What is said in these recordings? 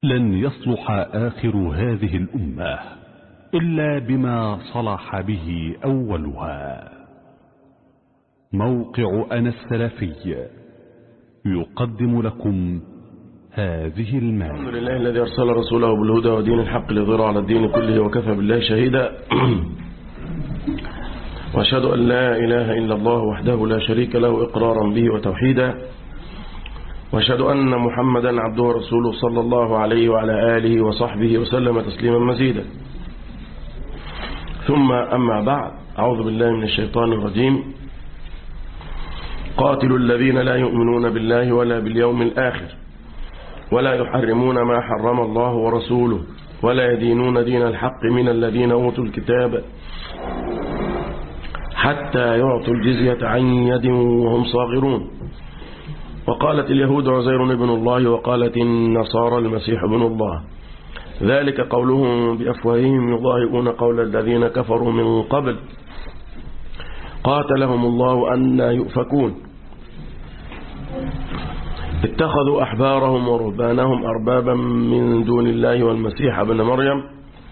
لن يصلح آخر هذه الأمة إلا بما صلح به أولها موقع أنا السلفي يقدم لكم هذه الحمد المادة لله الذي أرسل رسوله بالهدى ودين الحق ليظهره على الدين كله وكفى بالله شهيدا وأشهد أن لا إله إلا الله وحده لا شريك له إقرارا به وتوحيدا وأشهد أن محمدا عبده ورسوله صلى الله عليه وعلى آله وصحبه وسلم تسليما مزيدا ثم أما بعد أعوذ بالله من الشيطان الرجيم قاتلوا الذين لا يؤمنون بالله ولا باليوم الآخر ولا يحرمون ما حرم الله ورسوله ولا يدينون دين الحق من الذين أوتوا الكتاب حتى يعطوا الجزية عن يد وهم صاغرون وقالت اليهود عزير ابن الله وقالت النصارى المسيح ابن الله ذلك قولهم بأفواههم يضاهئون قول الذين كفروا من قبل قاتلهم الله أن يؤفكون اتخذوا أحبارهم ورهبانهم أربابا من دون الله والمسيح ابن مريم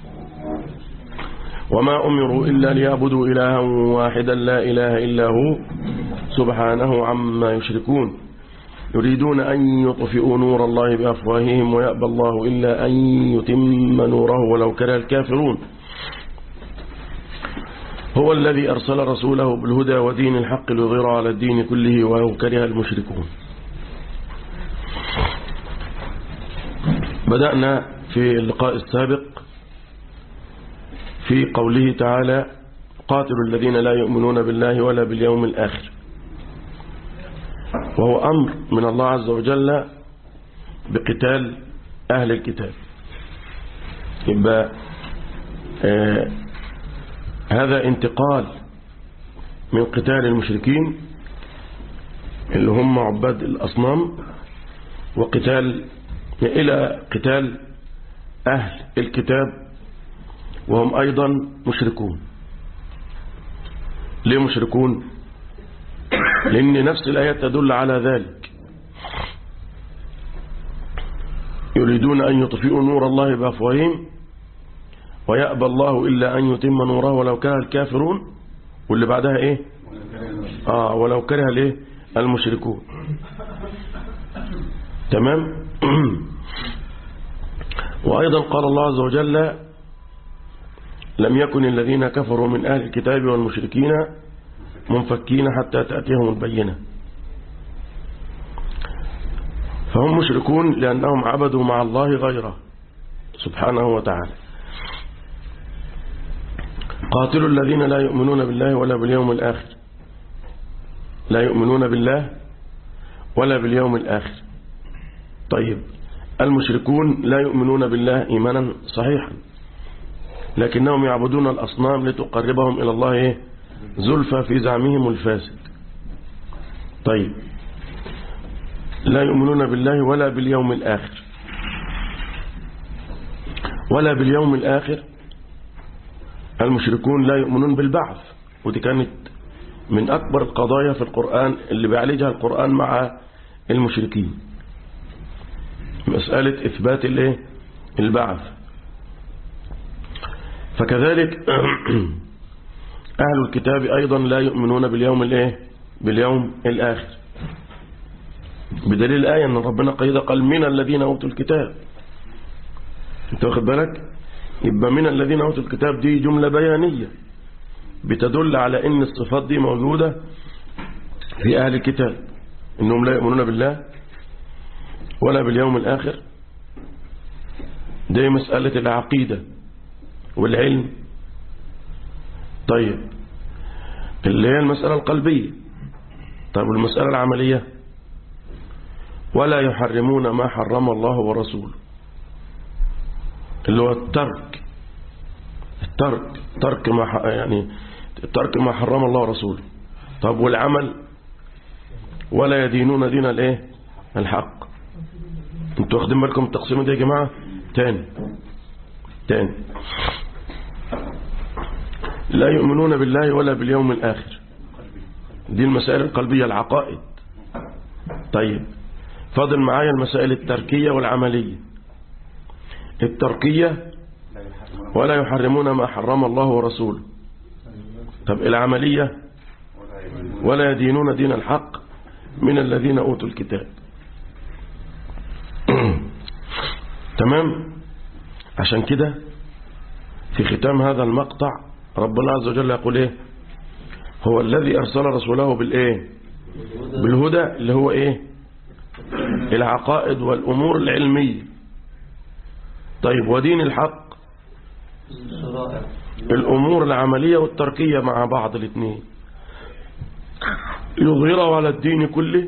وما أمروا إلا ليعبدوا إلها واحدا لا إله إلا هو سبحانه عما يشركون يريدون أن يطفئوا نور الله بأفواههم ويأبى الله إلا أن يتم نوره ولو كره الكافرون هو الذي أرسل رسوله بالهدى ودين الحق ليظهر على الدين كله ولو كره المشركون بدأنا في اللقاء السابق في قوله تعالى قاتلوا الذين لا يؤمنون بالله ولا باليوم الآخر وهو أمر من الله عز وجل بقتال أهل الكتاب يبقى آه هذا انتقال من قتال المشركين اللي هم عباد الأصنام وقتال إلى قتال أهل الكتاب وهم أيضا مشركون ليه مشركون لأن نفس الآيات تدل على ذلك يريدون أن يطفئوا نور الله بأفواههم ويأبى الله إلا أن يتم نوره ولو كره الكافرون واللي بعدها إيه آه ولو كره الإيه المشركون تمام وأيضا قال الله عز وجل لم يكن الذين كفروا من أهل الكتاب والمشركين منفكين حتى تأتيهم البينة فهم مشركون لأنهم عبدوا مع الله غيره سبحانه وتعالى قاتلوا الذين لا يؤمنون بالله ولا باليوم الآخر لا يؤمنون بالله ولا باليوم الآخر طيب المشركون لا يؤمنون بالله إيمانا صحيحا لكنهم يعبدون الأصنام لتقربهم إلى الله إيه؟ زلفى في زعمهم الفاسد طيب لا يؤمنون بالله ولا باليوم الآخر ولا باليوم الآخر المشركون لا يؤمنون بالبعث ودي كانت من أكبر القضايا في القرآن اللي بيعالجها القرآن مع المشركين مسألة إثبات الايه البعث فكذلك أهل الكتاب أيضا لا يؤمنون باليوم الايه باليوم الآخر بدليل الآية أن ربنا قيد قال من الذين أوتوا الكتاب انت واخد بالك يبقى من الذين أوتوا الكتاب دي جملة بيانية بتدل على أن الصفات دي موجودة في أهل الكتاب أنهم لا يؤمنون بالله ولا باليوم الآخر دي مسألة العقيدة والعلم طيب اللي هي المسألة القلبية طيب المسألة العملية ولا يحرمون ما حرم الله ورسوله اللي هو الترك الترك ترك ما ح- يعني ترك ما حرم الله ورسوله طب والعمل ولا يدينون دين الايه الحق انتوا واخدين بالكم التقسيم ده يا جماعه تاني تاني لا يؤمنون بالله ولا باليوم الآخر دي المسائل القلبية العقائد طيب فاضل معايا المسائل التركية والعملية التركية ولا يحرمون ما حرم الله ورسوله طب العملية ولا يدينون دين الحق من الذين أوتوا الكتاب تمام عشان كده في ختام هذا المقطع ربنا عز وجل يقول ايه هو الذي أرسل رسوله بالإيه بالهدى اللي هو إيه العقائد والأمور العلمية طيب ودين الحق الأمور العملية والتركية مع بعض الاثنين يظهره على الدين كله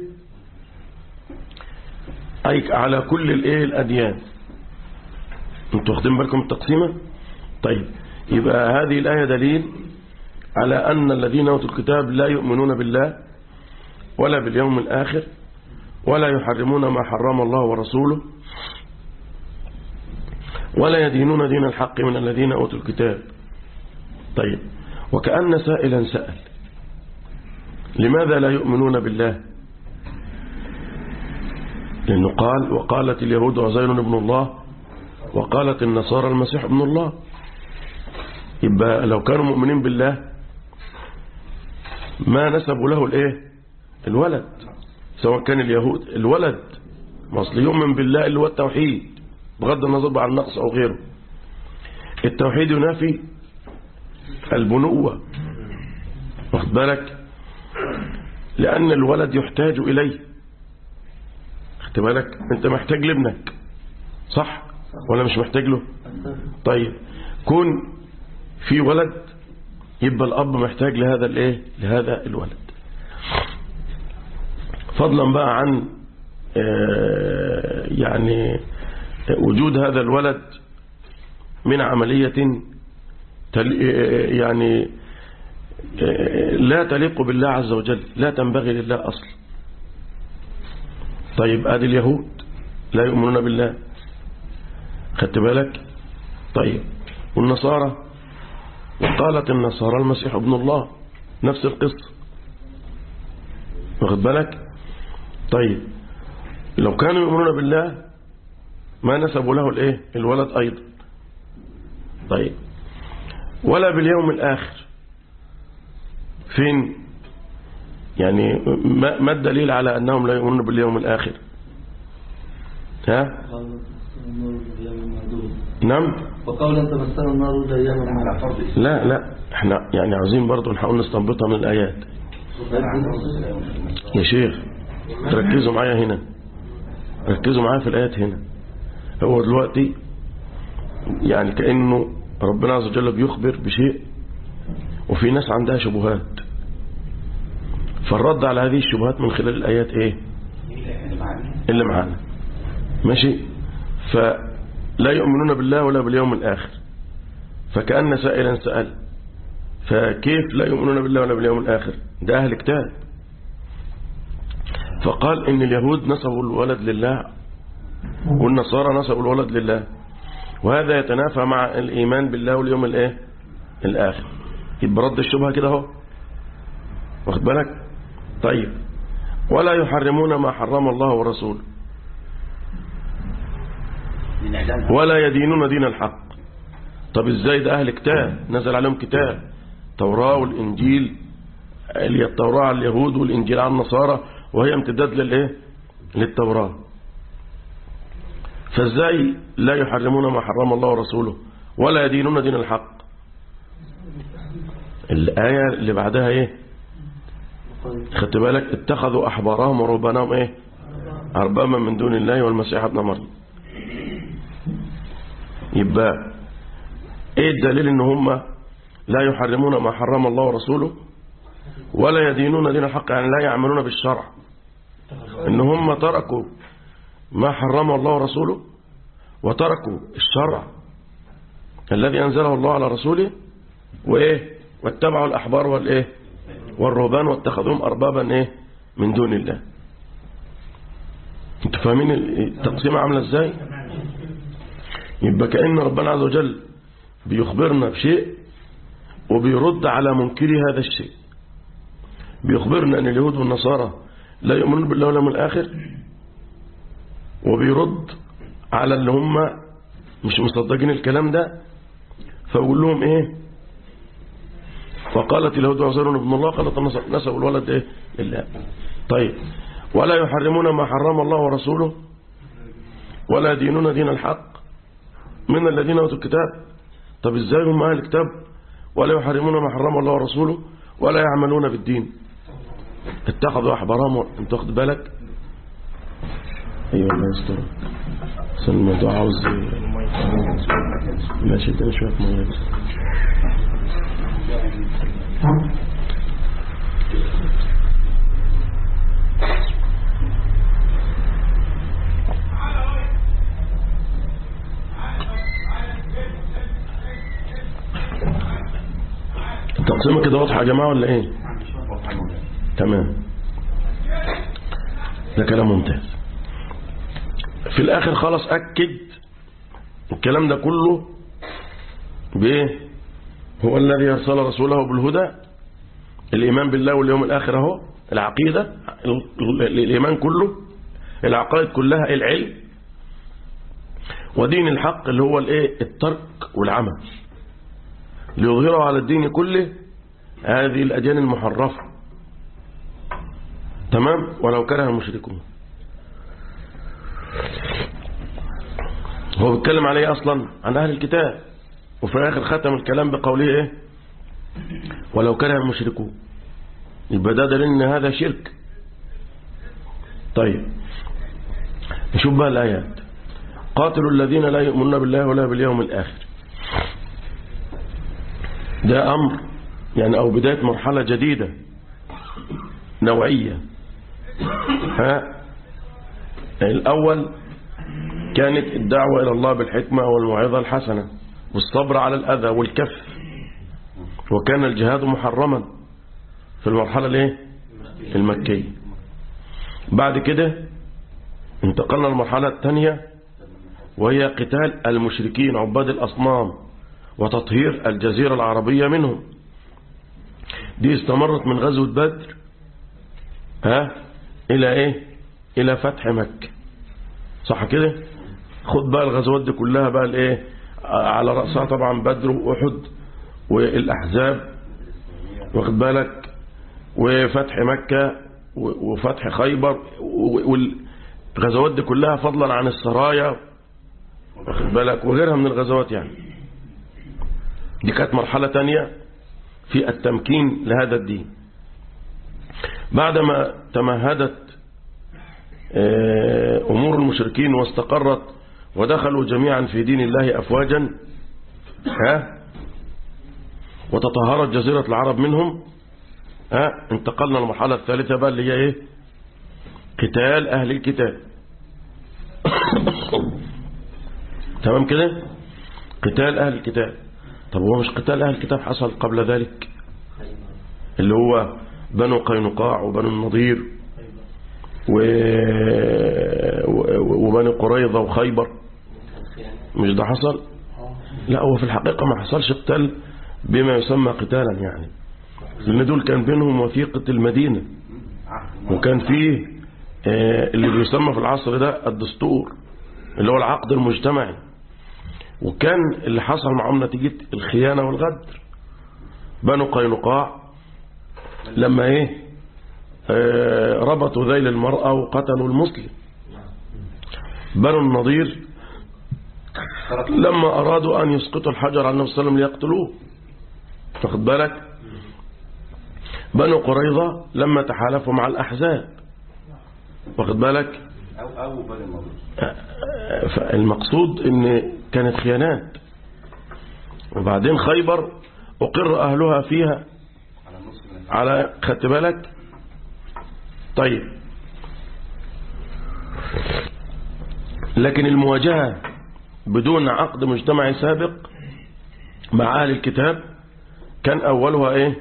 أي على كل الايه الأديان انتوا واخدين بالكم التقسيمة طيب يبقى هذه الآية دليل على أن الذين أوتوا الكتاب لا يؤمنون بالله ولا باليوم الآخر ولا يحرمون ما حرم الله ورسوله ولا يدينون دين الحق من الذين أوتوا الكتاب طيب وكأن سائلا سأل لماذا لا يؤمنون بالله لأنه قال وقالت اليهود عزير ابن الله وقالت النصارى المسيح ابن الله يبقى لو كانوا مؤمنين بالله ما نسبوا له الايه الولد سواء كان اليهود الولد ما اصل يؤمن بالله اللي هو التوحيد بغض النظر عن النقص او غيره التوحيد ينافي البنوة واخد بالك لأن الولد يحتاج إليه خد بالك أنت محتاج لابنك صح ولا مش محتاج له طيب كون في ولد يبقى الأب محتاج لهذا الايه لهذا الولد فضلا بقى عن يعني وجود هذا الولد من عملية يعني لا تليق بالله عز وجل لا تنبغي لله أصل طيب ادي اليهود لا يؤمنون بالله خدت بالك طيب والنصارى وقالت النصارى المسيح ابن الله نفس القصة واخد بالك طيب لو كانوا يؤمنون بالله ما نسبوا له الايه الولد ايضا طيب ولا باليوم الاخر فين يعني ما الدليل على انهم لا يؤمنون باليوم الاخر ها نعم وقولا تمسنا النار اياما لا لا احنا يعني عاوزين برضه نحاول نستنبطها من الايات يا شيخ ركزوا معايا هنا ركزوا معايا في الايات هنا هو دلوقتي يعني كانه ربنا عز وجل بيخبر بشيء وفي ناس عندها شبهات فالرد على هذه الشبهات من خلال الايات ايه اللي معانا ماشي فلا يؤمنون بالله ولا باليوم الآخر فكأن سائلا سأل فكيف لا يؤمنون بالله ولا باليوم الآخر ده أهل كتاب فقال إن اليهود نسبوا الولد لله والنصارى نسبوا الولد لله وهذا يتنافى مع الإيمان بالله واليوم الإيه الآخر يبقى رد الشبهة كده اهو واخد بالك طيب ولا يحرمون ما حرم الله ورسوله ولا يدينون دين الحق طب ازاي ده اهل كتاب نزل عليهم كتاب توراة والانجيل اللي التوراة على اليهود والانجيل على النصارى وهي امتداد للايه للتوراة فازاي لا يحرمون ما حرم الله ورسوله ولا يدينون دين الحق الآية اللي بعدها ايه خدت بالك اتخذوا احبارهم ورهبانهم ايه اربابا من دون الله والمسيح ابن مريم يبقى ايه الدليل ان هم لا يحرمون ما حرم الله ورسوله ولا يدينون دين الحق يعني لا يعملون بالشرع ان هم تركوا ما حرم الله ورسوله وتركوا الشرع الذي انزله الله على رسوله وايه واتبعوا الاحبار والايه والرهبان واتخذوهم اربابا ايه من دون الله انتوا فاهمين التقسيمه عامله ازاي يبقى كأن ربنا عز وجل بيخبرنا بشيء وبيرد على منكري هذا الشيء بيخبرنا أن اليهود والنصارى لا يؤمنون بالله واليوم الآخر وبيرد على اللي هم مش مصدقين الكلام ده فأقول لهم ايه وقالت اليهود عزير ابن الله قالت النصارى نسبوا الولد ايه لله طيب ولا يحرمون ما حرم الله ورسوله ولا دينون دين الحق من الذين اوتوا الكتاب طب ازاي هم اهل الكتاب ولا يحرمون ما حرم الله ورسوله ولا يعملون بالدين اتخذوا احبارهم انت واخد بالك ايوه الله يستر بس الموضوع عاوز ماشي ادينا شويه ميه بس. التقسيمه كده واضحه يا جماعه ولا ايه تمام ده كلام ممتاز في الاخر خلاص اكد الكلام ده كله بايه هو الذي ارسل رسوله بالهدى الايمان بالله واليوم الاخر اهو العقيده ال- ال- الايمان كله العقائد كلها العلم ودين الحق اللي هو الايه الترك والعمل ليظهره على الدين كله هذه الاديان المحرفه تمام ولو كره المشركون هو بيتكلم عليه اصلا عن اهل الكتاب وفي الاخر ختم الكلام بقوله ايه ولو كره المشركون يبقى ده دليل ان هذا شرك طيب نشوف بقى الايات قاتلوا الذين لا يؤمنون بالله ولا باليوم الاخر ده امر يعني او بدايه مرحله جديده نوعيه ها الأول كانت الدعوة إلى الله بالحكمة والموعظة الحسنة والصبر على الأذى والكف وكان الجهاد محرما في المرحلة الايه المكية بعد كده انتقلنا للمرحلة الثانية وهي قتال المشركين عباد الأصنام وتطهير الجزيرة العربية منهم دي استمرت من غزوة بدر ها إلى إيه إلى فتح مكة صح كده خد بقى الغزوات دي كلها بقى الايه على رأسها طبعا بدر وأحد والأحزاب واخد بالك وفتح مكة وفتح خيبر والغزوات دي كلها فضلا عن السرايا واخد بالك وغيرها من الغزوات يعني دي كانت مرحلة تانية في التمكين لهذا الدين بعدما تمهدت أمور المشركين واستقرت ودخلوا جميعا في دين الله أفواجا ها وتطهرت جزيرة العرب منهم ها انتقلنا للمرحلة الثالثة بقى اللي هي ايه قتال أهل الكتاب تمام كده قتال أهل الكتاب طب هو مش قتال أهل الكتاب حصل قبل ذلك اللي هو بنو قينقاع وبنو النضير و... وبني قريظة وخيبر مش ده حصل لا هو في الحقيقة ما حصلش قتال بما يسمى قتالا يعني لأن دول كان بينهم وثيقة المدينة وكان فيه اللي بيسمى في العصر ده الدستور اللي هو العقد المجتمعي وكان اللي حصل معهم نتيجة الخيانة والغدر بنو قينقاع لما ايه ربطوا ذيل المرأة وقتلوا المسلم بنو النضير لما أرادوا أن يسقطوا الحجر على النبي صلى الله عليه وسلم ليقتلوه تاخد بالك بنو قريظة لما تحالفوا مع الأحزاب واخد بالك أو أو بني النضير فالمقصود ان كانت خيانات وبعدين خيبر أقر أهلها فيها على النص من على خدت بالك طيب لكن المواجهة بدون عقد مجتمعي سابق مع أهل الكتاب كان أولها إيه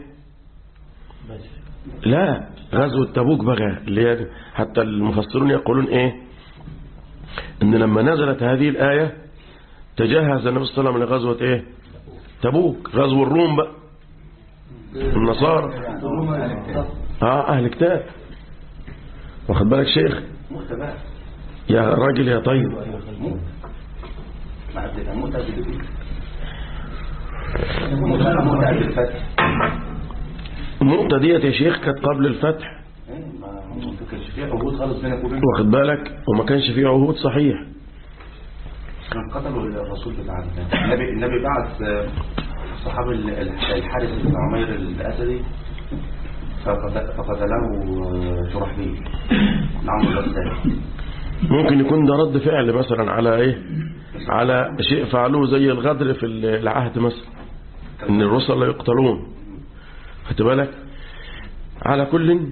لا غزوة تبوك بقى اللي هي حتى المفسرون يقولون إيه إن لما نزلت هذه الآية تجهز النبي صلى الله عليه وسلم لغزوة إيه تبوك غزو الروم بقى النصارى اه اهل كتاب واخد بالك شيخ مختبأ يا راجل يا طيب قبل مؤتة قبل كده مؤتة مؤتة قبل الفتح النقطة ديت يا شيخ كانت قبل الفتح إيه، ما ما كانش فيه عهود خالص بينك وبين واخد بالك وما كانش فيه عهود صحيح كان قتلوا الرسول بتاع النبي النبي بعث آه، صحابي ال- ال- الحارث بن عمير الاسدي فقت- فقتله آه، شرحبيل نعم الغسان ممكن يكون ده رد فعل مثلا على ايه على شيء فعلوه زي الغدر في العهد مثلا ان الرسل لا يقتلون خدت بالك على كل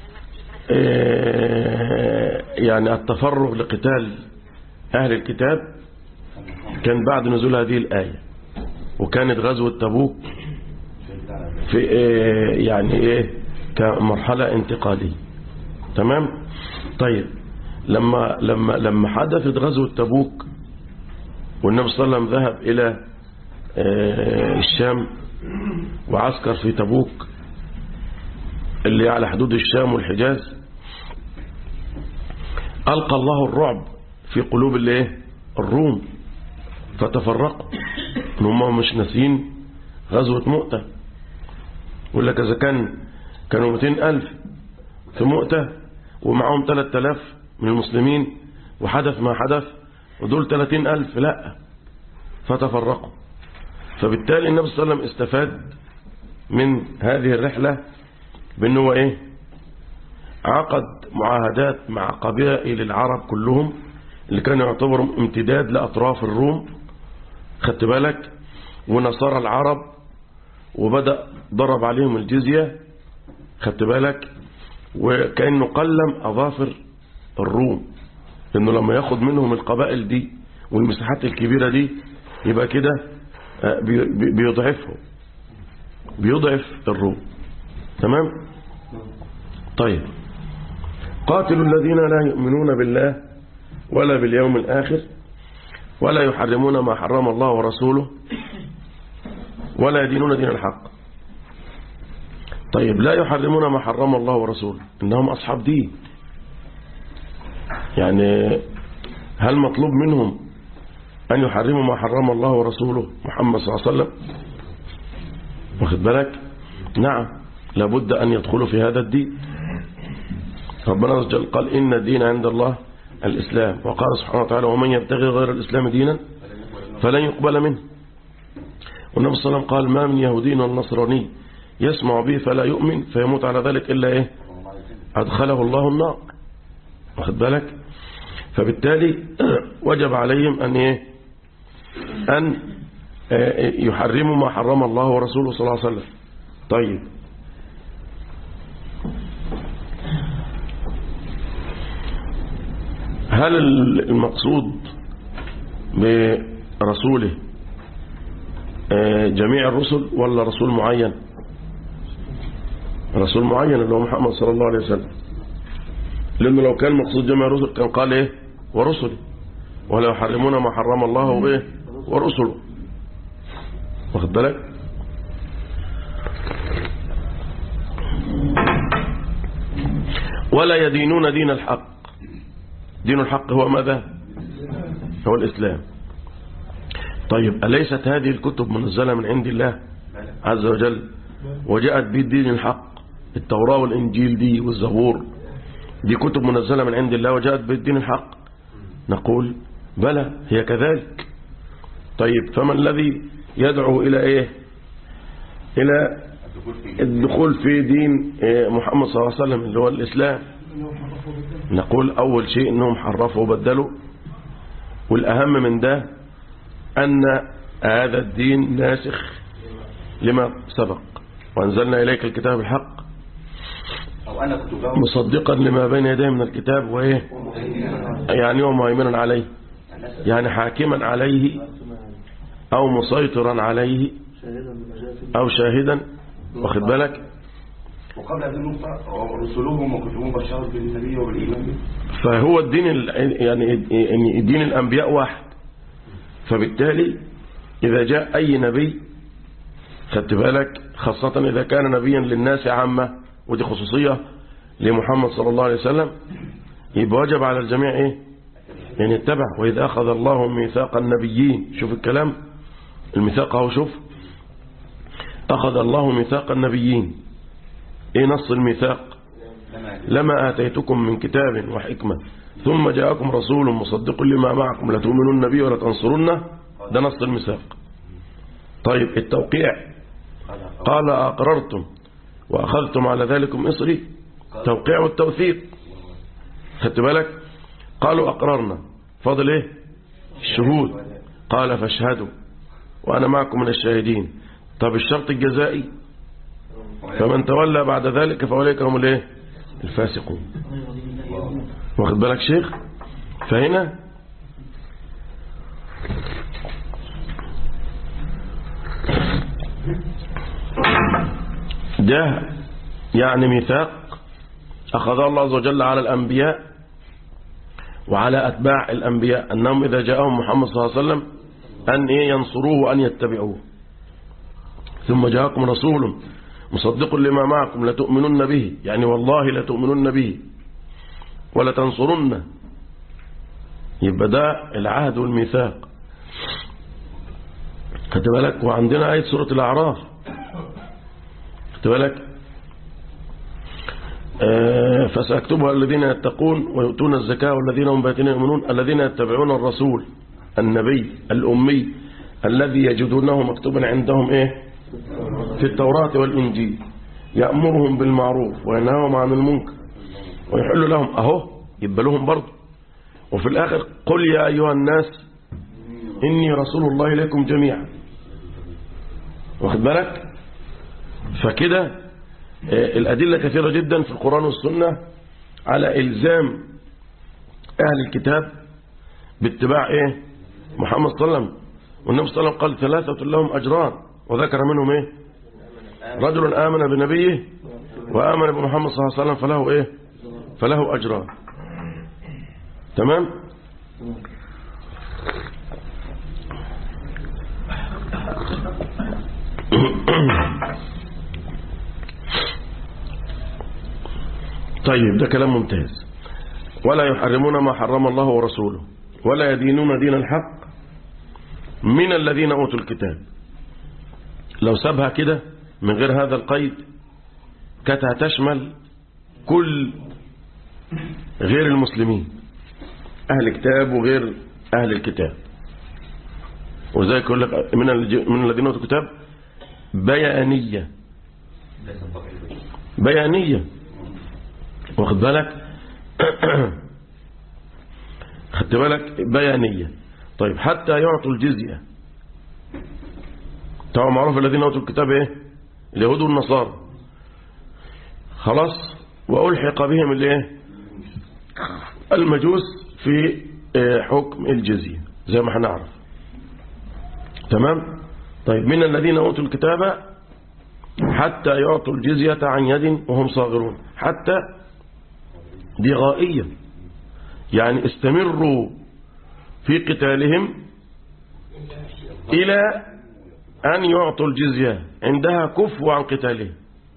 آه، يعني التفرغ لقتال اهل الكتاب كان بعد نزول هذه الآية وكانت غزوة تبوك في آه، يعني ايه كمرحلة انتقالية تمام طيب لما لما لما حدثت غزوة تبوك والنبي صلى الله عليه وسلم ذهب إلى آه، الشام وعسكر في تبوك اللي على حدود الشام والحجاز ألقى الله الرعب في قلوب الايه الروم فتفرقوا ان هم مش ناسيين غزوة مؤتة يقول لك إذا كان كانوا 200 ألف في مؤتة ومعهم 3000 من المسلمين وحدث ما حدث ودول 30 ألف لا فتفرقوا فبالتالي النبي صلى الله عليه وسلم استفاد من هذه الرحلة بأنه هو إيه عقد معاهدات مع قبائل العرب كلهم اللي كانوا يعتبروا امتداد لأطراف الروم خدت بالك ونصارى العرب وبدأ ضرب عليهم الجزية خدت بالك وكأنه قلم أظافر الروم لأنه لما ياخد منهم القبائل دي والمساحات الكبيرة دي يبقى كده آه، بي- بي- بيضعفهم بيضعف الروم تمام طيب قاتلوا الذين لا يؤمنون بالله ولا باليوم الآخر ولا يحرمون ما حرم الله ورسوله ولا يدينون دين الحق طيب لا يحرمون ما حرم الله ورسوله إنهم أصحاب دين يعني هل مطلوب منهم أن يحرموا ما حرم الله ورسوله محمد صلى الله عليه وسلم واخد بالك نعم لابد أن يدخلوا في هذا الدين ربنا عز وجل قال إن الدين عند الله الإسلام وقال سبحانه وتعالى ومن يبتغي غير الإسلام دينا فلن يقبل منه والنبي صلى الله عليه وسلم قال ما من يهودي ولا نصراني يسمع به فلا يؤمن فيموت على ذلك إلا إيه أدخله الله النار واخد بالك فبالتالي وجب عليهم أن إيه أن آه، يحرموا ما حرم الله ورسوله صلى الله عليه وسلم طيب هل المقصود برسوله آه، جميع الرسل ولا رسول معين رسول معين اللي هو محمد صلى الله عليه وسلم لأنه لو كان مقصود جميع الرسل كان قال إيه ورسله ولا يحرمون ما حرم الله وإيه ورسله واخد بالك ولا يدينون دين الحق دين الحق هو ماذا هو الإسلام طيب أليست هذه الكتب منزلة من عند الله عز وجل وجاءت بالدين الحق التوراة والإنجيل دي والزبور دي كتب منزلة من عند الله وجاءت بالدين الحق نقول بلى هي كذلك طيب فما الذي يدعو إلى إيه إلى الدخول في دين إيه، محمد صلى الله عليه وسلم اللي هو الإسلام نقول أول شيء أنهم حرفوا وبدلوا والأهم من ده أن هذا الدين ناسخ لما سبق وأنزلنا إليك الكتاب الحق أو أنا كنت جاوب مصدقا لما بين يديه من الكتاب وإيه يعني هو مهيمنا عليه يعني حاكما عليه أو مسيطرا عليه شاهدا بما جاء في أو شاهدا واخد بالك وقبل هذه النقطة رسلهم وكتبهم بشروا بالنبي وبالإيمان به فهو الدين ال- يعني يعني دين الأنبياء واحد فبالتالي إذا جاء أي نبي خدت بالك خاصة إذا كان نبيا للناس عامة ودي خصوصية لمحمد صلى الله عليه وسلم يبقى وجب على الجميع إيه يعني اتبع وإذا أخذ الله ميثاق النبيين شوف الكلام الميثاق اهو شوف أخذ الله ميثاق النبيين إيه نص الميثاق لما آتيتكم من كتاب وحكمة ثم جاءكم رسول مصدق لما معكم لتؤمنون به ولا تنصرنه ده نص الميثاق طيب التوقيع قال أقررتم وأخذتم على ذلكم إصري توقيع والتوثيق خدت بالك قالوا أقررنا فاضل إيه الشهود قال فاشهدوا وأنا معكم من الشاهدين طب الشرط الجزائي فمن تولى بعد ذلك فأولئك هم الايه الفاسقون واخد بالك شيخ فهنا ده يعني ميثاق أخذ الله عز وجل على الأنبياء وعلى أتباع الأنبياء أنهم إذا جاءهم محمد صلى الله عليه وسلم أن إيه ينصروه وأن يتبعوه ثم جاءكم رسول مصدق لما معكم لتؤمنن به يعني والله لتؤمنن به ولا تنصرن يبقى ده العهد والميثاق خدت بالك وعندنا آية سورة الأعراف خدت بالك آه فسأكتبها الذين يتقون ويؤتون الزكاة والذين هم باتين يؤمنون الذين يتبعون الرسول النبي الأمي الذي يجدونه مكتوبا عندهم إيه في التوراة والإنجيل يأمرهم بالمعروف وينهاهم عن المنكر ويحل لهم أهو يبقى لهم برضه وفي الآخر قل يا أيها الناس إني رسول الله إليكم جميعا واخد بالك فكده آه، الأدلة كثيرة جدا في القرآن والسنة على إلزام أهل الكتاب باتباع إيه محمد صلى الله عليه وسلم والنبي صلى الله عليه وسلم قال ثلاثة لهم أجران وذكر منهم إيه رجل آمن بنبيه وآمن بمحمد صلى الله عليه وسلم فله إيه فله أجران تمام طيب ده كلام ممتاز ولا يحرمون ما حرم الله ورسوله ولا يدينون دين الحق من الذين أوتوا الكتاب لو سابها كده من غير هذا القيد كانت هتشمل كل غير المسلمين أهل الكتاب وغير أهل الكتاب وذلك يقول لك من الج- من الذين أوتوا الكتاب بيانية بيانية واخد بالك خدت بالك بيانية طيب حتى يعطوا الجزية طبعا معروف الذين أوتوا الكتاب إيه اليهود والنصارى خلاص وألحق بهم الإيه المجوس في آه، حكم الجزية زي ما هنعرف تمام طيب من الذين أوتوا الكتاب حتى يعطوا الجزية عن يد وهم صاغرون حتى دي غائية يعني استمروا في قتالهم إلى أن يعطوا الجزية عندها كفوا عن قتالهم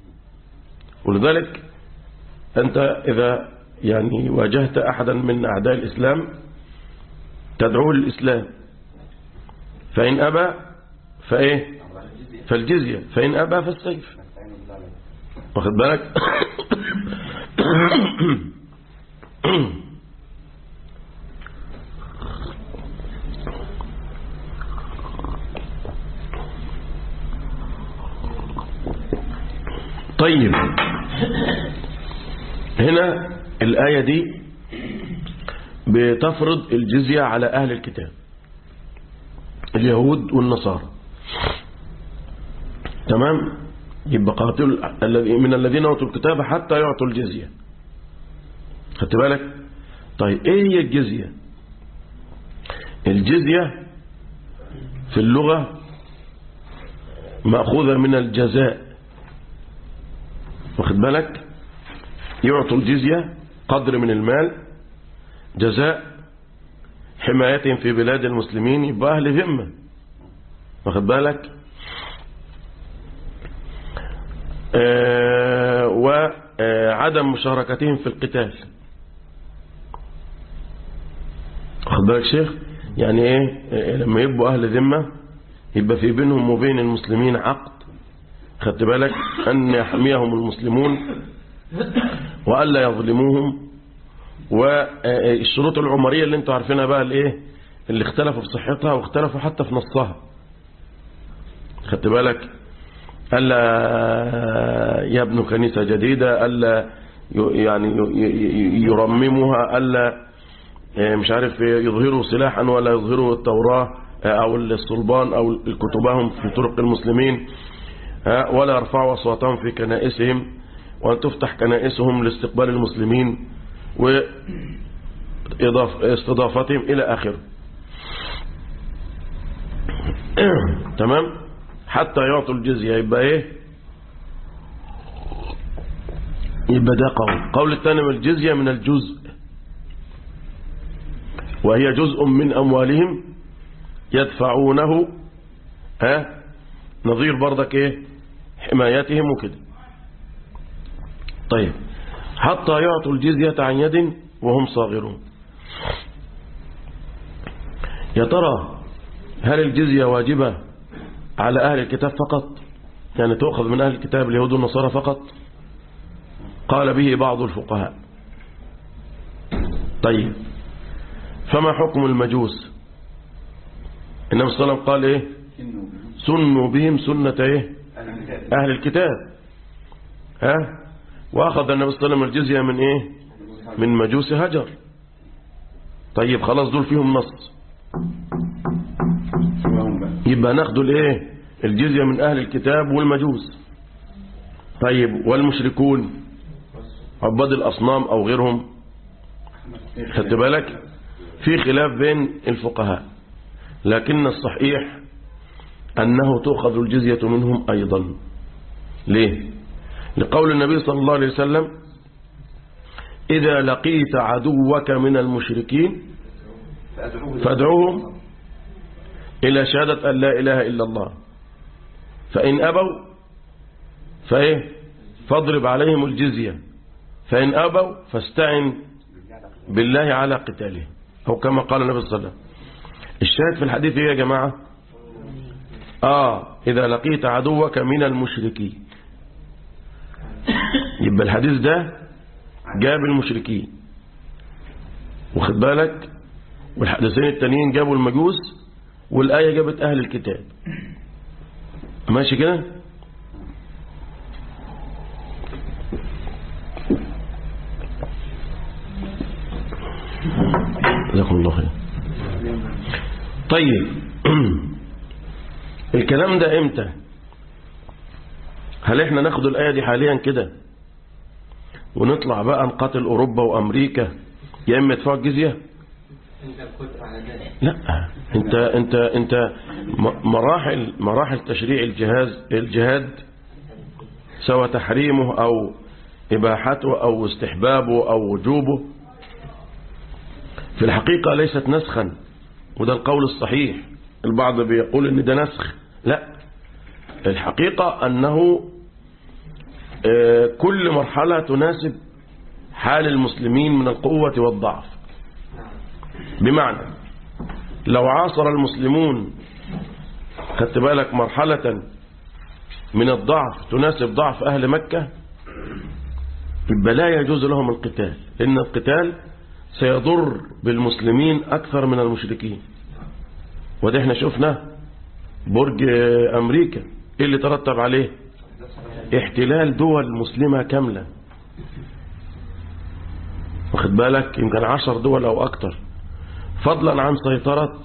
ولذلك أنت إذا يعني واجهت أحدا من أعداء الإسلام تدعوه للإسلام فإن أبى فإيه فالجزية فإن أبى فالسيف واخد بالك طيب هنا الآية دي بتفرض الجزية على أهل الكتاب اليهود والنصارى تمام يبقى قاتل الذي من الذين أوتوا الكتاب حتى يعطوا الجزية خدت بالك طيب ايه هي الجزية الجزية في اللغة مأخوذة من الجزاء واخد بالك يعطوا الجزية قدر من المال جزاء حمايتهم في بلاد المسلمين يبقى أهل ذمة واخد بالك آه وعدم مشاركتهم في القتال واخد بالك شيخ يعني ايه إيه لما يبقوا اهل ذمه يبقى في بينهم وبين المسلمين عقد خدت بالك ان يحميهم المسلمون والا يظلموهم والشروط العمريه اللي انتوا عارفينها بقى الايه اللي اختلفوا في صحتها واختلفوا حتى في نصها خدت بالك ألا يبنوا كنيسة جديدة ألا ي- يعني ي- ي- يرمموها ألا آه، مش عارف يظهروا سلاحا ولا يظهروا التوراة آه، أو الصلبان أو كتبهم في طرق المسلمين آه، ولا يرفعوا أصواتهم في كنائسهم وأن تفتح كنائسهم لاستقبال المسلمين واستضافتهم إلى آخره تمام حتى يعطوا الجزية يبقى ايه يبقى ده قول قول الثاني من الجزية من الجزء وهي جزء من أموالهم يدفعونه ها نظير برضك ايه حمايتهم وكده طيب حتى يعطوا الجزية عن يد وهم صاغرون يا ترى هل الجزية واجبة على أهل الكتاب فقط يعني تؤخذ من أهل الكتاب اليهود والنصارى فقط قال به بعض الفقهاء طيب فما حكم المجوس النبي صلى الله عليه وسلم قال ايه سنوا بهم سنة ايه أهل الكتاب ها وأخذ النبي صلى الله عليه وسلم الجزية من ايه من مجوس هجر طيب خلاص دول فيهم نص يبقى ناخدوا الايه الجزية من أهل الكتاب والمجوس طيب والمشركون عباد الأصنام أو غيرهم خدت بالك في خلاف بين الفقهاء لكن الصحيح أنه تؤخذ الجزية منهم أيضا ليه لقول النبي صلى الله عليه وسلم إذا لقيت عدوك من المشركين فادعوهم إلى شهادة أن لا إله إلا الله فإن أبوا فإيه فاضرب عليهم الجزية فإن أبوا فاستعن بالله على قتاله أو كما قال النبي صلى الله عليه وسلم الشاهد في الحديث إيه يا جماعة آه إذا لقيت عدوك من المشركين يبقى الحديث ده جاب المشركين واخد بالك والحديثين التانيين جابوا المجوس والآية جابت أهل الكتاب ماشي كده جزاكم الله خير طيب الكلام ده امتى هل احنا ناخد الآية دي حاليا كده ونطلع بقى نقاتل أوروبا وأمريكا يا إما يدفعوا الجزية لا انت انت انت م- مراحل مراحل تشريع الجهاز الجهاد سواء تحريمه او اباحته او استحبابه او وجوبه في الحقيقة ليست نسخا وده القول الصحيح البعض بيقول ان ده نسخ لا الحقيقة انه آه، كل مرحلة تناسب حال المسلمين من القوة والضعف بمعنى لو عاصر المسلمون خدت بالك مرحلة من الضعف تناسب ضعف أهل مكة يبقى لا يجوز لهم القتال لأن القتال سيضر بالمسلمين أكثر من المشركين وده احنا شفنا برج أمريكا ايه اللي ترتب عليه احتلال دول مسلمة كاملة واخد بالك يمكن عشر دول أو أكتر فضلا عن سيطرة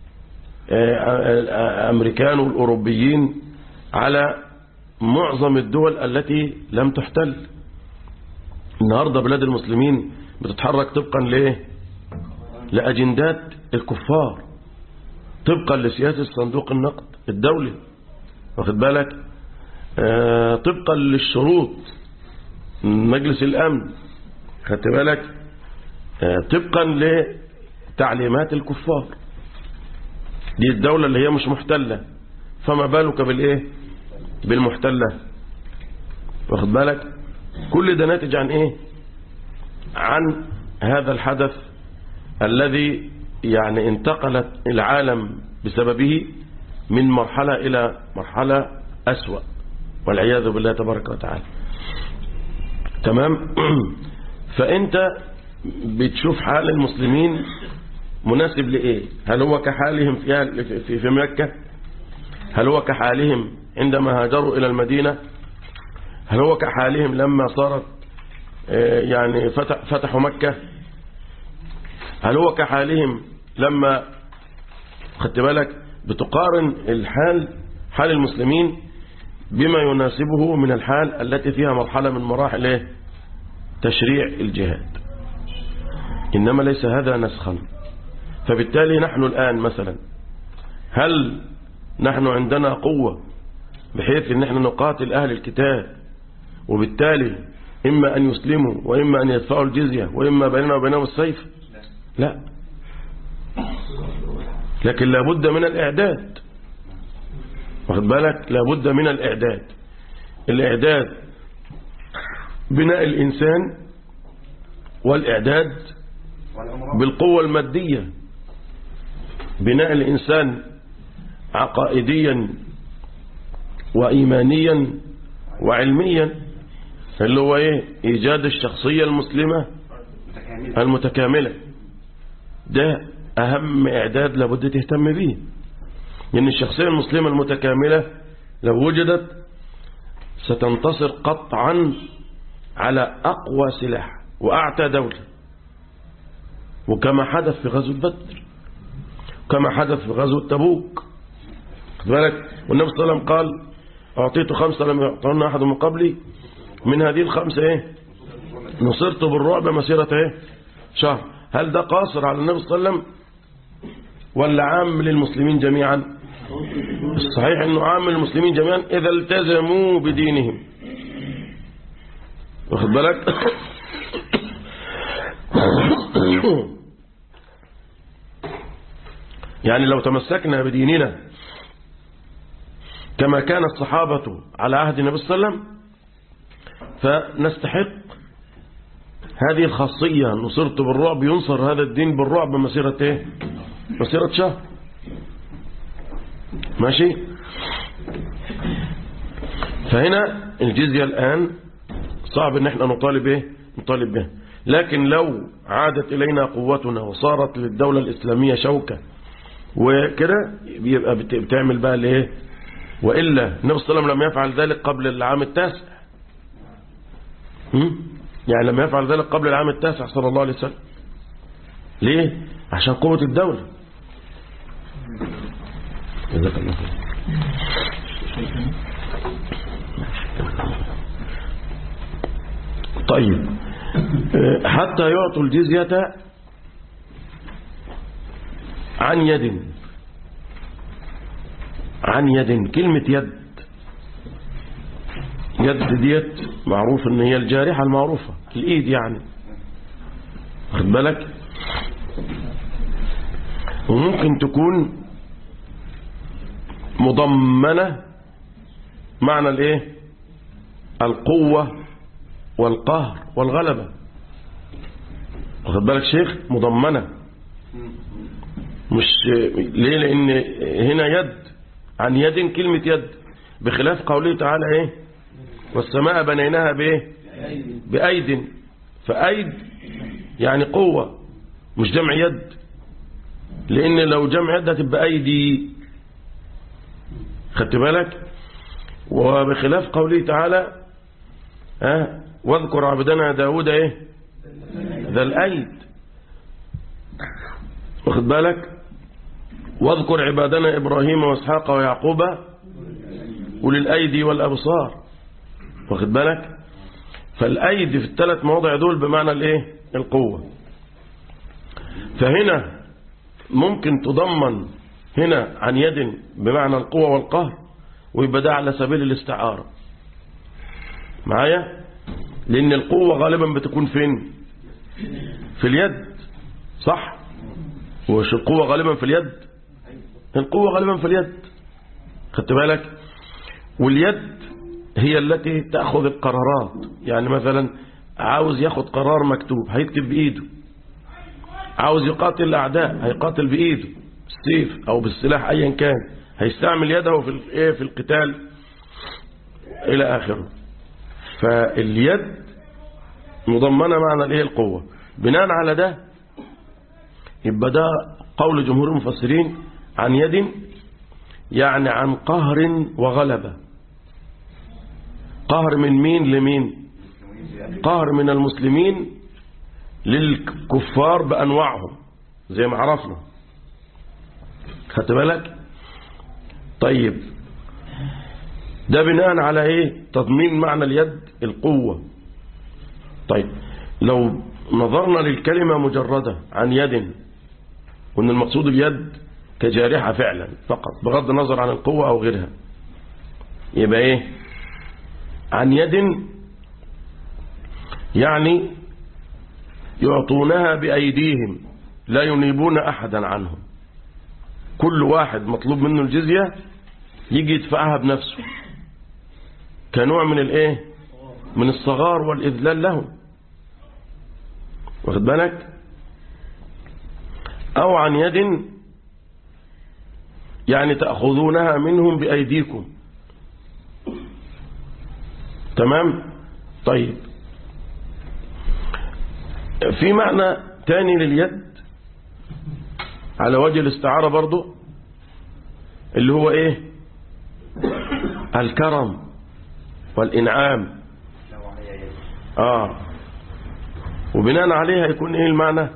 أمريكان والأوروبيين على معظم الدول التي لم تحتل النهاردة بلاد المسلمين بتتحرك طبقا ليه لأجندات الكفار طبقا لسياسة صندوق النقد الدولي واخد بالك آه طبقا للشروط مجلس الأمن خدت بالك آه طبقا لتعليمات الكفار دي الدولة اللي هي مش محتلة فما بالك بالايه بالمحتلة واخد بالك كل ده ناتج عن ايه عن هذا الحدث الذي يعني انتقلت العالم بسببه من مرحلة إلى مرحلة أسوأ والعياذ بالله تبارك وتعالى تمام فأنت بتشوف حال المسلمين مناسب لإيه هل هو كحالهم في, في, في مكة هل هو كحالهم عندما هاجروا إلى المدينة هل هو كحالهم لما صارت آه، يعني فتح فتحوا مكة هل هو كحالهم لما خدت بالك بتقارن الحال حال المسلمين بما يناسبه من الحال التي فيها مرحلة من مراحل إيه؟ تشريع الجهاد إنما ليس هذا نسخا فبالتالي نحن الآن مثلا هل نحن عندنا قوة بحيث ان احنا نقاتل أهل الكتاب وبالتالي إما أن يسلموا وإما أن يدفعوا الجزية وإما بيننا وبينهم السيف لا لكن لابد من الإعداد واخد بالك لابد من الإعداد الإعداد بناء الإنسان والإعداد بالقوة المادية بناء الإنسان عقائديا وإيمانيا وعلميا اللي هو إيه إيجاد الشخصية المسلمة المتكاملة ده أهم إعداد لابد تهتم به لأن الشخصية المسلمة المتكاملة لو وجدت ستنتصر قطعا على أقوى سلاح وأعتى دولة وكما حدث في غزوة بدر كما حدث في غزوة تبوك خد بالك والنبي صلى الله عليه وسلم قال أعطيت خمسة لم يعطون أحد من قبلي من هذه الخمسة إيه نصرت بالرعب مسيرة إيه شهر هل ده قاصر على النبي صلى الله عليه وسلم ولا عام للمسلمين جميعا الصحيح أنه عام للمسلمين جميعا إذا التزموا بدينهم واخد بالك يعني لو تمسكنا بديننا كما كان الصحابة على عهد النبي صلى الله عليه وسلم فنستحق هذه الخاصية نصرت بالرعب ينصر هذا الدين بالرعب مسيرة ايه مسيرة شهر ماشي فهنا الجزية الآن صعب ان احنا نطالب ايه نطالب به لكن لو عادت إلينا قوتنا وصارت للدولة الإسلامية شوكة وكده بيبقى بتعمل بقى الايه وإلا النبي صلى الله عليه وسلم لم يفعل ذلك قبل العام التاسع يعني لم يفعل ذلك قبل العام التاسع صلى الله عليه وسلم ليه عشان قوة الدولة جزاك الله خير طيب حتى يعطوا الجزية عن يد عن يد كلمة يد يد ديت معروف ان هي الجارحة المعروفة الايد يعني خد بالك وممكن تكون مضمنة معنى الايه القوة والقهر والغلبة واخد بالك شيخ مضمنة مش ليه لان هنا يد عن يد كلمة يد بخلاف قوله تعالى ايه والسماء بنيناها بايه بأيد فأيد يعني قوة مش جمع يد لان لو جمع يد هتبقى ايدي خدت بالك وبخلاف قوله تعالى ها واذكر عبدنا داود ايه ذا الايد واخد بالك واذكر عبادنا ابراهيم واسحاق ويعقوب اولي الايدي والابصار واخد بالك فالايدي في الثلاث مواضع دول بمعنى الايه القوه فهنا ممكن تضمن هنا عن يد بمعنى القوة والقهر ويبقى ده على سبيل الاستعارة معايا لأن القوة غالبا بتكون فين في اليد صح وش القوة غالبا في اليد القوة غالبا في اليد خدت بالك واليد هي التي تأخذ القرارات يعني مثلا عاوز ياخد قرار مكتوب هيكتب بإيده عاوز يقاتل الأعداء هيقاتل بإيده بالسيف أو بالسلاح أيا كان هيستعمل يده في ال- إيه في القتال إلى آخره فاليد مضمنة معنى الإيه القوة بناء على ده يبقى ده قول جمهور المفسرين عن يد يعني عن قهر وغلبة قهر من مين لمين قهر من المسلمين للكفار بأنواعهم زي ما عرفنا خدت بالك طيب ده بناء على ايه تضمين معنى اليد القوة طيب لو نظرنا للكلمة مجردة عن يد وان المقصود اليد كجارحة فعلا فقط بغض النظر عن القوة او غيرها يبقى ايه عن يد يعني يعطونها بأيديهم لا ينيبون أحدا عنهم كل واحد مطلوب منه الجزية يجي يدفعها بنفسه كنوع من الايه من الصغار والإذلال لهم واخد بالك أو عن يد يعني تأخذونها منهم بأيديكم تمام طيب في معنى تاني لليد على وجه الاستعارة برضو اللي هو ايه الكرم والإنعام اه وبناء عليها يكون ايه المعنى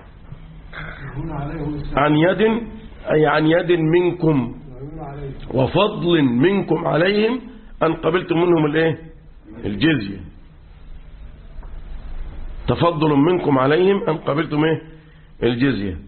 عن يد أي عن يد منكم وفضل منكم عليهم أن قبلتم منهم الايه الجزية تفضل منكم عليهم أن قبلتم ايه الجزية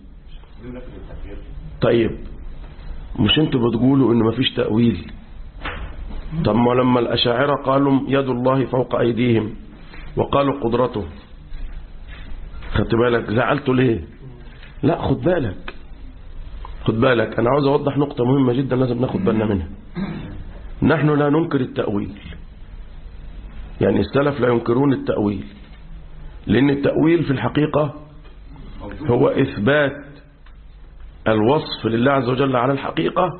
طيب مش انتوا بتقولوا ان مفيش تأويل طب ما لما الأشاعرة قالوا يد الله فوق أيديهم وقالوا قدرته خدت بالك زعلتوا ليه لا خد بالك خد بالك أنا عاوز أوضح نقطة مهمة جدا لازم ناخد بالنا منها نحن لا ننكر التأويل يعني السلف لا ينكرون التأويل لأن التأويل في الحقيقة هو إثبات الوصف لله عز وجل على الحقيقة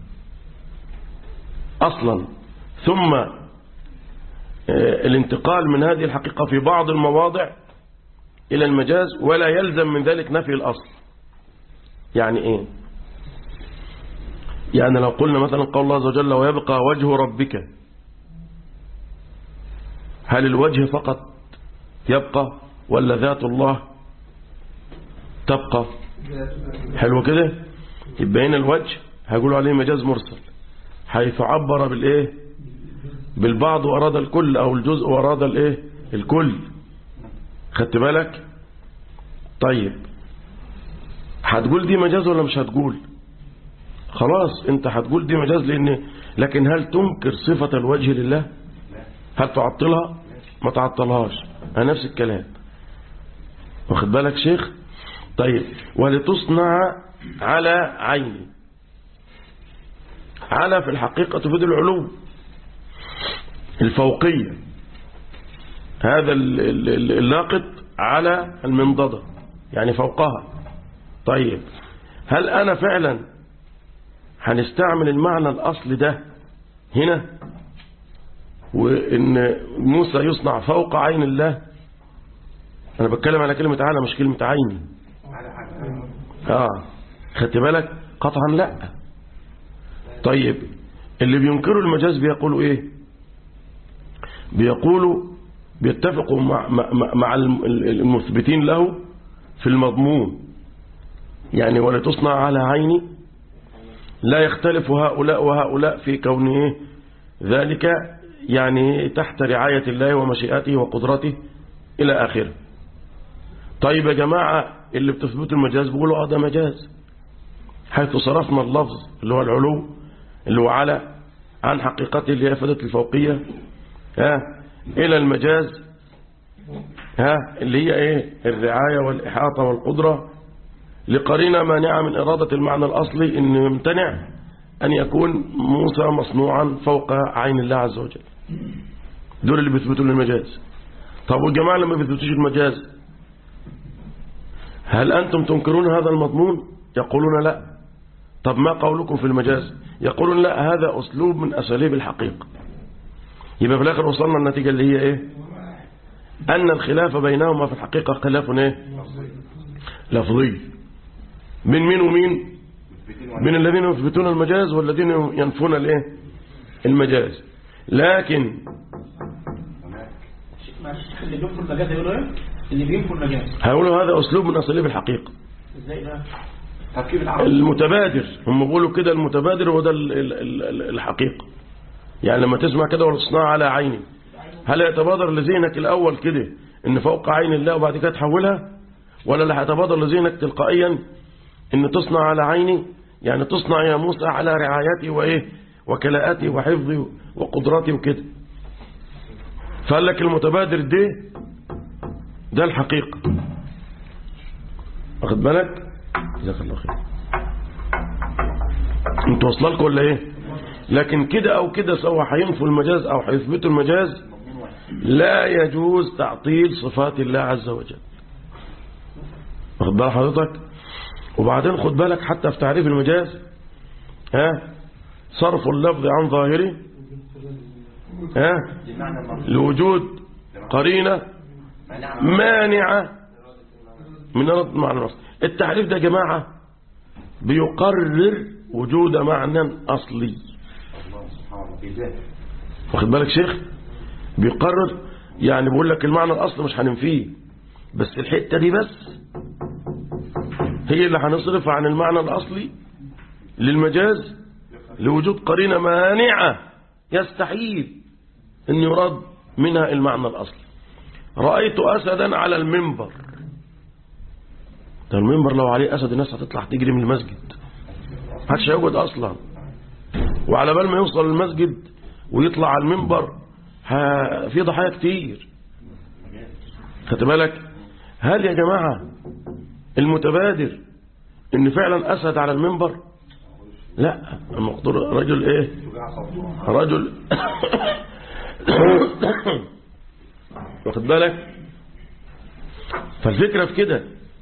أصلا ثم الانتقال من هذه الحقيقة في بعض المواضع إلى المجاز ولا يلزم من ذلك نفي الأصل يعني إيه يعني لو قلنا مثلا قول الله عز وجل ويبقى وجه ربك هل الوجه فقط يبقى ولا ذات الله تبقى حلو كده يبقى هنا الوجه هيقولوا عليه مجاز مرسل حيث عبر بالايه بالبعض واراد الكل او الجزء واراد الايه الكل خدت بالك طيب هتقول دي مجاز ولا مش هتقول خلاص انت هتقول دي مجاز لان لكن هل تنكر صفة الوجه لله هل تعطلها ما تعطلهاش نفس الكلام واخد بالك شيخ طيب ولتصنع على عيني على في الحقيقة تفيد العلو الفوقية هذا اللاقط على المنضدة يعني فوقها طيب هل أنا فعلا هنستعمل المعنى الأصل ده هنا وإن موسى يصنع فوق عين الله أنا بتكلم على كلمة على مش كلمة عين آه خدت بالك قطعا لا طيب اللي بينكروا المجاز بيقولوا ايه بيقولوا بيتفقوا مع, مع, مع المثبتين له في المضمون يعني ولتصنع على عيني لا يختلف هؤلاء وهؤلاء في كون ايه ذلك يعني تحت رعاية الله ومشيئته وقدرته إلى آخره طيب يا جماعة اللي بتثبتوا المجاز بيقولوا اه ده مجاز حيث صرفنا اللفظ اللي هو العلو اللي هو على عن حقيقته اللي هي فدت الفوقية ها إلى المجاز ها اللي هي ايه الرعاية والإحاطة والقدرة لقرينة مانعة من إرادة المعنى الأصلي إن يمتنع أن يكون موسى مصنوعا فوق عين الله عز وجل دول اللي بيثبتوا المجاز طب والجماعة لما بيثبتوش المجاز هل أنتم تنكرون هذا المضمون يقولون لا طب ما قولكم في المجاز يقولون لا هذا أسلوب من أساليب الحقيقة يبقى في الآخر وصلنا النتيجة اللي هي إيه أن الخلاف بينهما في الحقيقة خلاف إيه لفظي من مين ومين من الذين يثبتون المجاز والذين ينفون الايه المجاز لكن معلش اللي بينفوا المجاز يقولوا ايه؟ اللي بينفوا المجاز هقولوا هذا أسلوب من أساليب الحقيقة ازاي بقى؟ تركيب العقل المتبادر هم بيقولوا كده المتبادر هو ده ال- ال- ال- الحقيقة يعني لما تسمع كده وتصنع على عيني هل يتبادر لذهنك الأول كده إن فوق عين الله وبعد كده تحولها ولا اللي هيتبادر لذهنك تلقائيا إن تصنع على عيني يعني تصنع يا موسى على رعايتي وإيه وكلاءتي وحفظي وقدراتي وكده فقال لك المتبادر ده ده الحقيقة واخد بالك جزاك الله خير انتوا واصله لكم ولا ايه لكن كده او كده سواء هينفوا المجاز او هيثبتوا المجاز لا يجوز تعطيل صفات الله عز وجل واخد بال حضرتك وبعدين خد بالك حتى في تعريف المجاز ها صرف اللفظ عن ظاهره ها لوجود قرينه مانعه من رد معنى النص التعريف ده يا جماعة بيقرر وجود معنى أصلي الله سبحانه وتعالى في ذاته واخد بالك شيخ بيقرر يعني بيقول لك المعنى الأصلي مش هننفيه بس الحتة دي بس هي اللي هنصرف عن المعنى الأصلي للمجاز لوجود قرينة مانعة يستحيل أن يراد منها المعنى الأصلي رأيت أسدا على المنبر ده المنبر لو عليه أسد الناس هتطلع تجري من المسجد محدش هيقعد أصلا وعلى بال ما يوصل المسجد ويطلع على المنبر ها- في ضحايا كتير خدت بالك هل يا جماعة المتبادر ان فعلا اسد على المنبر لا المقدور رجل ايه رجل واخد بالك فالفكرة في كده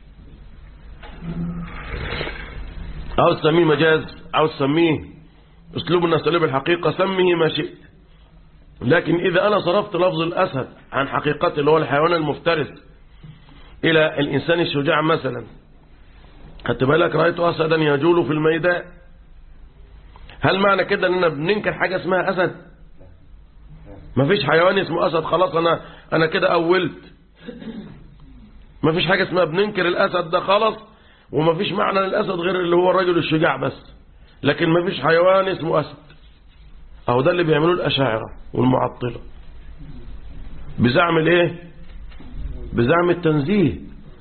عاوز تسميه مجاز عاوز تسميه اسلوب من اساليب الحقيقة سميه ما شئت لكن إذا أنا صرفت لفظ الأسد عن حقيقته اللي هو الحيوان المفترس إلى الإنسان الشجاع مثلا خدت بالك رأيت أسدا يجول في الميدان هل معنى كده أننا بننكر حاجة اسمها أسد ما فيش حيوان اسمه أسد خلاص أنا أنا كده أولت ما فيش حاجة اسمها بننكر الأسد ده خلاص وما فيش معنى للأسد غير اللي هو الرجل الشجاع بس لكن ما فيش حيوان اسمه أسد أهو ده اللي بيعملوه الأشاعرة والمعطلة بزعم الايه بزعم التنزيه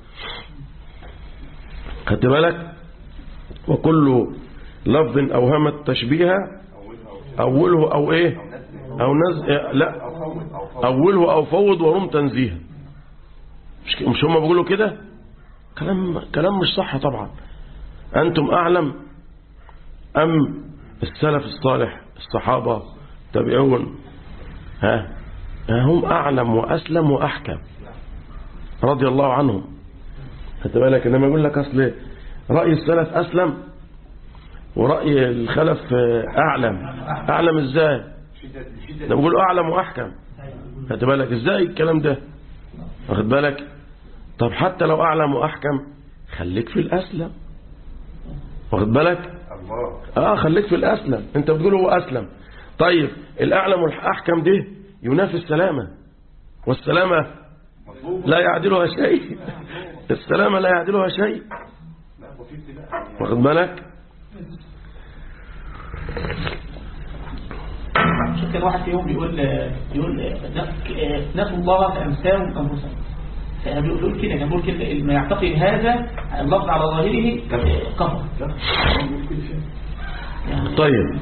خدت بالك وكل لفظ أوهمت تشبيها أوله أو إيه أو نز... لا أوله أو فوض ورم تنزيها مش مش هم بيقولوا كده كلام كلام مش صح طبعا أنتم أعلم أم السلف الصالح الصحابة تبعون ها هم أعلم وأسلم وأحكم رضي الله عنهم خدت بالك إنما يقول لك أصل رأي السلف أسلم ورأي الخلف أعلم أعلم إزاي ده بيقول أعلم وأحكم خدت بالك إزاي الكلام ده واخد بالك طب حتى لو أعلم وأحكم خليك في الأسلم واخد بالك الله اه خليك في الأسلم انت بتقول هو أسلم طيب الأعلم والأحكم ده ينافي السلامة والسلامة مطلوب لا يعدلها شيء السلامة لا يعدلها شيء لا وفي ابتلاء واخد بالك شوف كان واحد فيهم بيقول يقول نسوا الله فأمساهم أنفسهم بيقول كده كان بيقول كده ما يعتقد هذا اللفظ على ظاهره كفر يعني طيب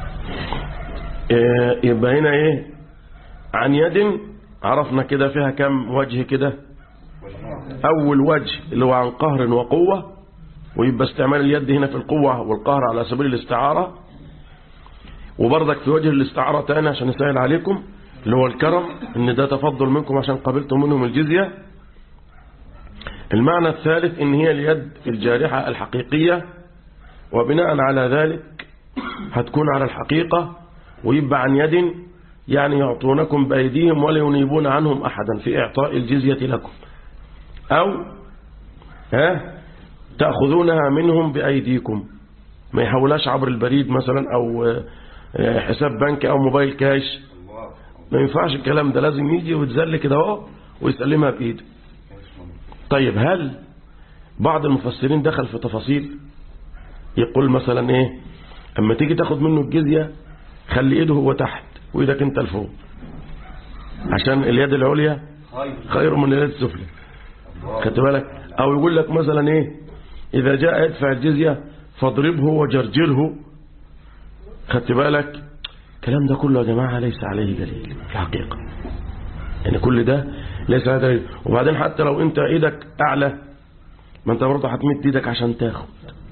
آه، يبقى هنا ايه عن يد عرفنا كده فيها كم وجه كده اول وجه اللي هو عن قهر وقوة ويبقى استعمال اليد هنا في القوة والقهر على سبيل الاستعارة وبرضك في وجه الاستعارة تاني عشان يسهل عليكم اللي هو الكرم ان ده تفضل منكم عشان قبلتم منهم الجزية المعنى الثالث إن هي اليد الجارحة الحقيقية وبناء على ذلك هتكون على الحقيقة ويبقى عن يد يعني يعطونكم بأيديهم ولا ينيبون عنهم أحدا في إعطاء الجزية لكم أو ها تأخذونها منهم بأيديكم ما يحولهاش عبر البريد مثلا أو آه، حساب بنك أو موبايل كاش ما ينفعش الكلام ده لازم يجي ويتذل كده اهو ويسلمها بإيده طيب هل بعض المفسرين دخل في تفاصيل يقول مثلا ايه اما تيجي تاخد منه الجزية خلي ايده هو تحت وايدك انت لفوق عشان اليد العليا خير من اليد السفلى خدت بالك او يقول لك مثلا ايه اذا جاء يدفع الجزية فاضربه وجرجره خدت بالك الكلام ده كله يا جماعة ليس عليه دليل في الحقيقة يعني كل ده ليس عليه دليل وبعدين حتى لو انت ايدك اعلى ما انت برضه هتمد ايدك عشان تاخد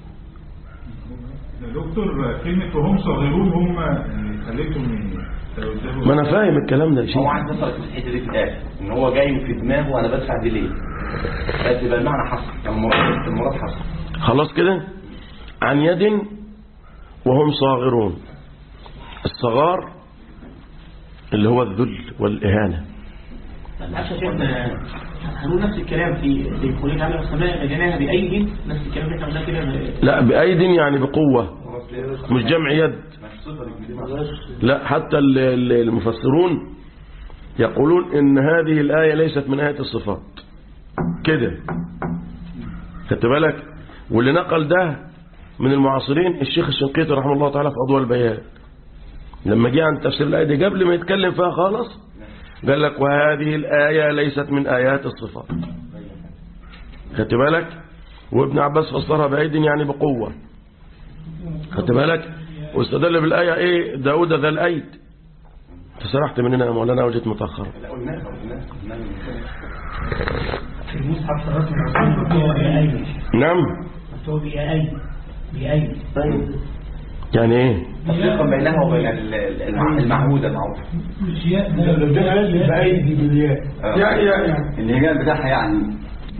يا دكتور كلمة وهم صغيرون هم اللي خليتهم يتوجهوا ما انا فاهم الكلام ده يا هو شيخ عايز يوصل الحته دي في الاخر ان هو جاي في دماغه انا بدفع دي ليه بس يبقى المعنى حصل المراد المراد حصل خلاص كده عن يد وهم صاغرون الصغار اللي هو الذل والإهانة معلش يا شيخنا هنقول نفس الكلام في في قوله تعالى والسماء بنيناها بأيد نفس الكلام اللي احنا قلناه كده لا بأيد يعني بقوة مش جمع يد لا حتى ال- ال- المفسرون يقولون ان هذه الآية ليست من آية الصفات كده خدت بالك واللي نقل ده من المعاصرين الشيخ الشنقيطي رحمه الله تعالى في أضواء البيان لما جه عن تفسير الآية دي قبل ما يتكلم فيها خالص قال لك وهذه الآية ليست من آيات الصفات خدت بالك وابن عباس فسرها بأيد يعني بقوة خدت بالك واستدل بالآية ايه داود ذا الأيد فسرحت مننا يا مولانا وجيت متأخر لا قلناها قلناها قلناها في المصحف الرسمي العثماني مكتوب بأيد نعم مكتوب بأيد بأيد يعني ايه تفريقا بينها وبين ال- ال- المع- المعهودة المعروفة مش ياء ده لو ده أيد بأيد بالياء آه. يعني يعني الهجاء بتاعها يعني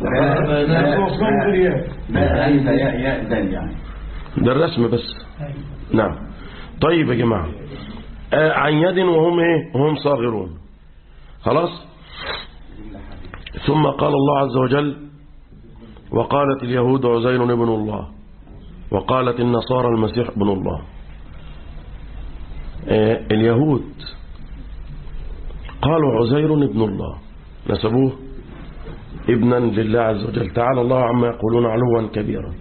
لا ألف ياء ياء دال يعني ده الرسم بس نعم طيب يا جماعة آه عن يد وهم ايه وهم صاغرون خلاص ثم قال الله عز وجل وقالت اليهود عزير ابن الله وقالت النصارى المسيح ابن الله آه اليهود قالوا عزير ابن الله نسبوه ابنا لله عز وجل تعالى الله عما يقولون علوا كبيرا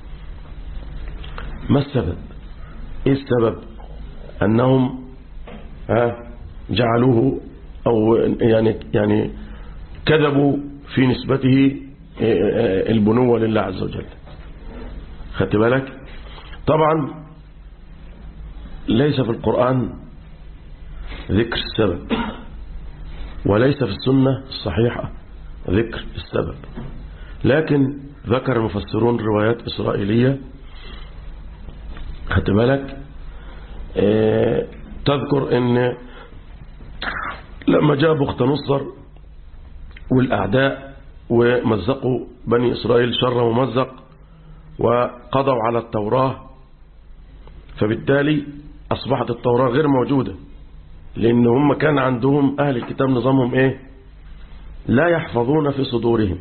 ما السبب ايه السبب انهم ها جعلوه او يعني يعني كذبوا في نسبته البنوة لله عز وجل خدت بالك طبعا ليس في القرآن ذكر السبب وليس في السنة الصحيحة ذكر السبب لكن ذكر المفسرون روايات إسرائيلية خدت بالك اه تذكر ان لما جاء بخت نصر والأعداء ومزقوا بني إسرائيل شر ممزق وقضوا على التوراة فبالتالي أصبحت التوراة غير موجودة لأن هم كان عندهم أهل الكتاب نظامهم إيه لا يحفظون في صدورهم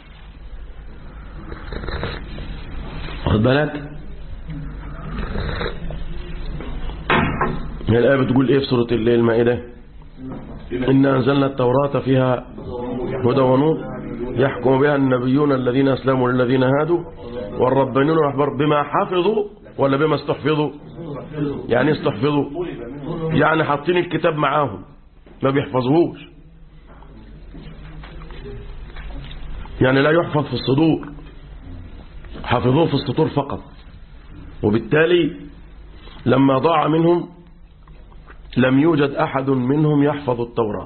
واخد بالك هي الآية بتقول إيه في سورة المائدة إن أنزلنا التوراة فيها هدى ونور يحكم بها النبيون الذين أسلموا للذين هادوا والربانيون والأحبار بما حفظوا ولا بما استحفظوا يعني استحفظوا يعني حاطين الكتاب معاهم ما بيحفظوهوش يعني لا يحفظ في الصدور حفظوه في السطور فقط وبالتالي لما ضاع منهم لم يوجد أحد منهم يحفظ التوراة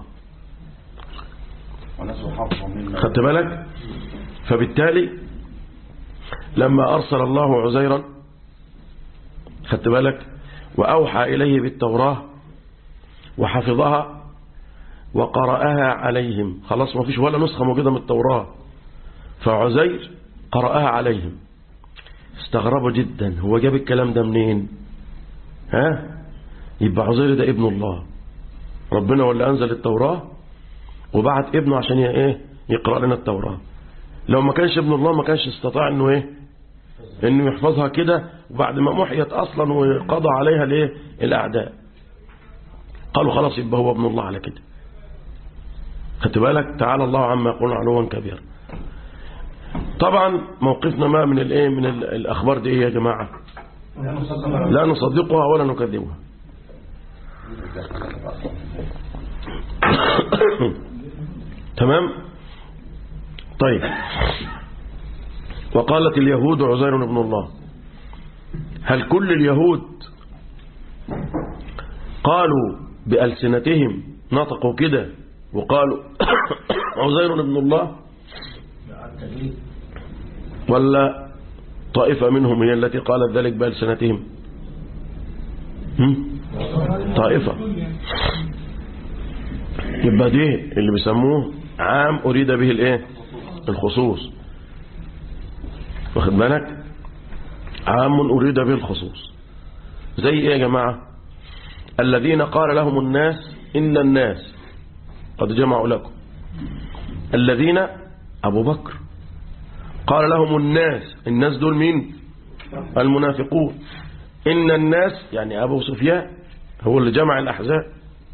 خدت بالك فبالتالي لما أرسل الله عزيرا خدت بالك وأوحى إليه بالتوراة وحفظها وقرأها عليهم خلاص ما فيش ولا نسخة موجودة من التوراة فعزير قرأها عليهم استغربوا جدا هو جاب الكلام ده منين ها يبقى عزير ده ابن الله ربنا هو اللي أنزل التوراة وبعت ابنه عشان ي- ايه يقرأ لنا التوراة لو ما كانش ابن الله ما كانش استطاع انه ايه انه يحفظها كده وبعد ما محيت اصلا وقضى عليها الايه الاعداء قالوا خلاص يبقى هو ابن الله على كده خدت بالك تعالى الله عما يقولون علوا كبيرا طبعا موقفنا ما من الايه من ال- الاخبار دي ايه يا جماعه لا نصدقها ولا نكذبها تمام طيب وقالت اليهود عزير ابن الله هل كل اليهود قالوا بألسنتهم نطقوا كده وقالوا عزير ابن الله ولا طائفة منهم هي التي قالت ذلك بألسنتهم هم؟ طائفة يبقى دي اللي بيسموه عام أريد به الايه الخصوص واخد بالك عام أريد به الخصوص زي ايه يا جماعة الذين قال لهم الناس إن الناس قد جمعوا لكم الذين أبو بكر قال لهم الناس الناس دول مين المنافقون إن الناس يعني أبو سفيان هو اللي جمع الأحزاب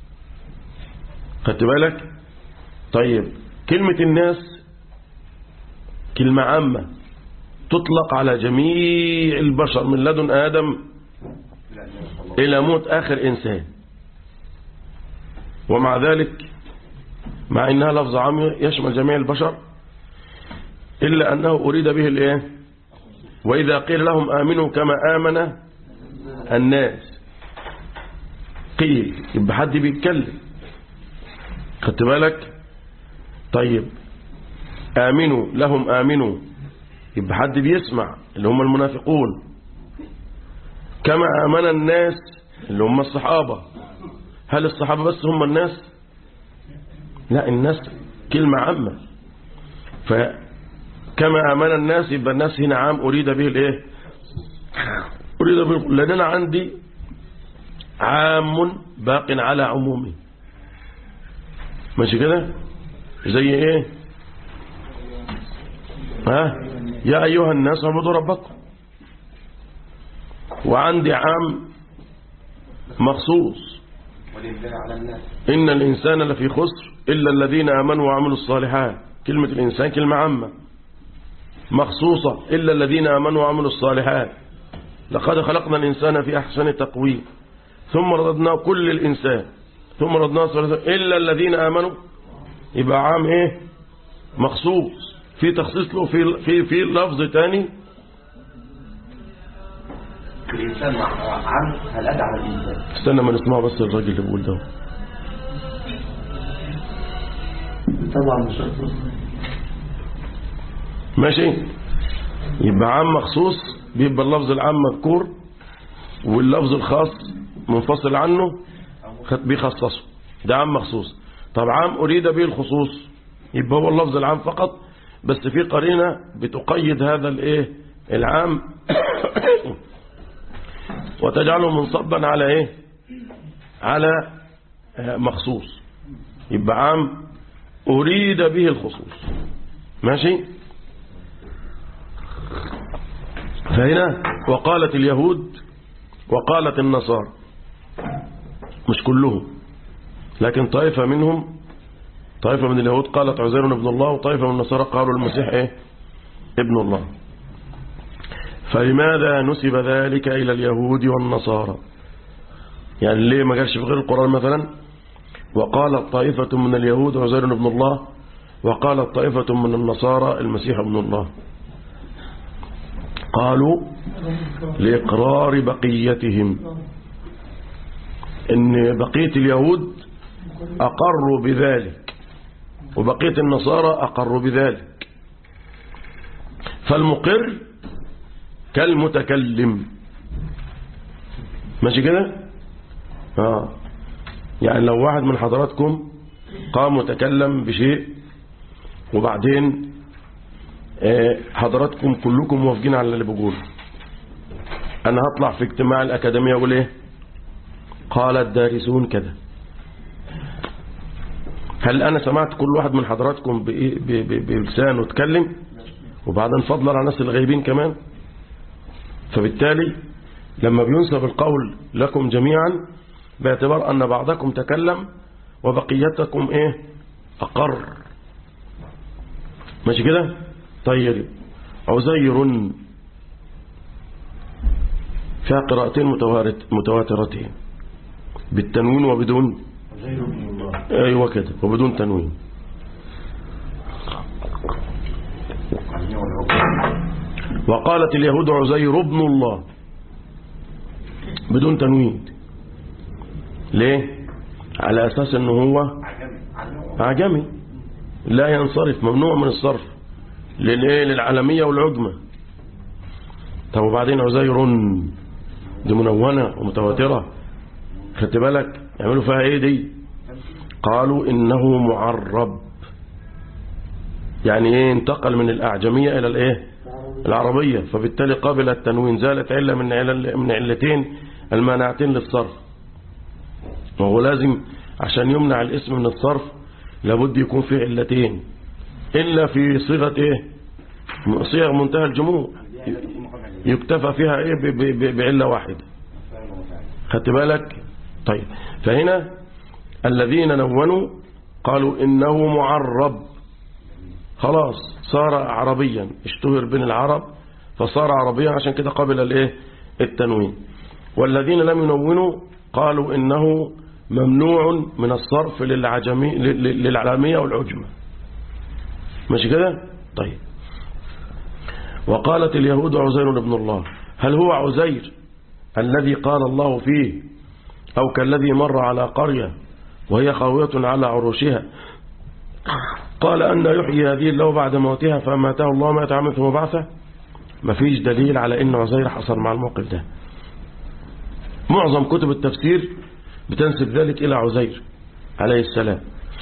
خدت بالك طيب كلمة الناس كلمة عامة تطلق على جميع البشر من لدن آدم إلى موت آخر إنسان ومع ذلك مع إنها لفظ عام يشمل جميع البشر إلا أنه أريد به الإيه وإذا قيل لهم آمنوا كما آمن الناس قيل يبقى حد بيتكلم خدت بالك طيب آمنوا لهم آمنوا يبقى حد بيسمع اللي هم المنافقون كما آمن الناس اللي هم الصحابة هل الصحابة بس هم الناس لا الناس كلمة عامة فكما آمن الناس يبقى الناس هنا عام أريد به الايه أريد به لأن أنا عندي عام باق على عمومه ماشي كده زي ايه ها يا أيها الناس اعبدوا ربكم وعندي عام مخصوص ولله على الناس إن الإنسان لفي خسر إلا الذين آمنوا وعملوا الصالحات كلمة الإنسان كلمة عامة مخصوصة إلا الذين آمنوا وعملوا الصالحات لقد خلقنا الإنسان في أحسن تقويم ثم رددناه كل الإنسان ثم رددناه صالحات إلا الذين آمنوا يبقى عام إيه مخصوص في تخصيص له في في في لفظ تاني الإنسان مع عام هل أدى على الإنسان استنى ما نسمع بس الراجل اللي بيقول ده طبعا مش هتفرق. ماشي يبقى عام مخصوص بيبقى اللفظ العام مذكور واللفظ الخاص منفصل عنه خد- بيخصصه ده عام مخصوص طب عام أريد به الخصوص يبقى هو اللفظ العام فقط بس في قرينة بتقيد هذا الايه العام وتجعله منصبا على ايه على آه، مخصوص يبقى عام أريد به الخصوص ماشي فهنا وقالت اليهود وقالت النصارى مش كلهم لكن طائفة منهم طائفة من اليهود قالت عزير ابن الله وطائفة من النصارى قالوا المسيح ايه ابن الله فلماذا نسب ذلك إلى اليهود والنصارى يعني ليه ما قالش في غير القرآن مثلا وقالت طائفة من اليهود عزير ابن الله وقالت طائفة من النصارى المسيح ابن الله قالوا لإقرار بقيتهم إن بقية اليهود أقروا بذلك وبقية النصارى أقروا بذلك فالمقر كالمتكلم ماشي كده آه. يعني لو واحد من حضراتكم قام وتكلم بشيء وبعدين آه، حضراتكم كلكم موافقين على اللي بقوله انا هطلع في اجتماع الاكاديميه اقول ايه قال الدارسون كذا هل انا سمعت كل واحد من حضراتكم بإيه- ب- ب- بلسانه اتكلم وبعدين فضلا على الناس الغايبين كمان فبالتالي لما بينسب القول لكم جميعا باعتبار ان بعضكم تكلم وبقيتكم ايه اقر ماشي كده طيب عزير فيها قراءتين متوارت- متواترتين بالتنوين وبدون ايوه كده وبدون تنوين وقالت اليهود عزير ابن الله بدون تنوين ليه على اساس انه هو عجمي لا ينصرف ممنوع من الصرف للايه للعالميه والعجمه طب وبعدين عزير دي منونه ومتواتره خدت بالك يعملوا فيها ايه دي قالوا انه معرب يعني ايه انتقل من الاعجميه الى الايه العربيه فبالتالي قابل التنوين زالت عله من علل من علتين المانعتين للصرف وهو لازم عشان يمنع الاسم من الصرف لابد يكون في علتين الا في صيغه ايه صيغ منتهى الجموع يكتفى فيها ايه ب- ب- ب- بعله واحده خدت بالك طيب فهنا الذين نونوا قالوا إنه معرب خلاص صار عربيا اشتهر بين العرب فصار عربيا عشان كده قبل الايه التنوين والذين لم ينونوا قالوا إنه ممنوع من الصرف للعجمي لل- للعلامية والعجمة ماشي كده طيب وقالت اليهود عزير ابن الله هل هو عزير الذي قال الله فيه أو كالذي مر على قرية وهي خاوية على عروشها قال أن يحيي هذه الله بعد موتها فماته الله ما يتعمل ثم بعثه مفيش دليل على أن عزير حصل مع الموقف ده معظم كتب التفسير بتنسب ذلك إلى عزير عليه السلام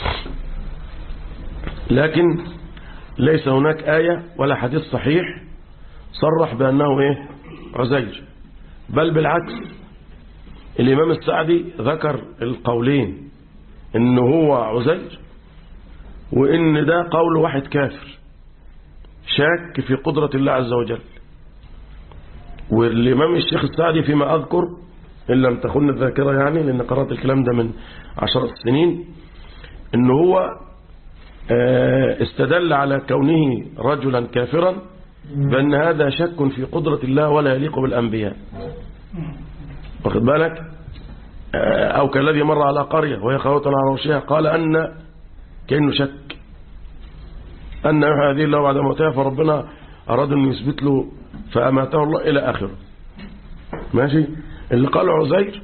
لكن ليس هناك آية ولا حديث صحيح صرح بأنه إيه عزير بل بالعكس الإمام السعدي ذكر القولين إن هو عزير وإن ده قول واحد كافر شاك في قدرة الله عز وجل والإمام الشيخ السعدي فيما أذكر إن لم تخن الذاكرة يعني لأن قرأت الكلام ده من عشرة سنين إن هو آه، استدل على كونه رجلا كافرا بأن هذا شك في قدرة الله ولا يليق بالأنبياء واخد بالك آه، أو كالذي مر على قرية وهي خاوة على عروشها قال أن كأنه شك أن يحيى هذه الله بعد موتها فربنا أراد أن يثبت له فأماته الله إلى آخره ماشي اللي قالوا عزير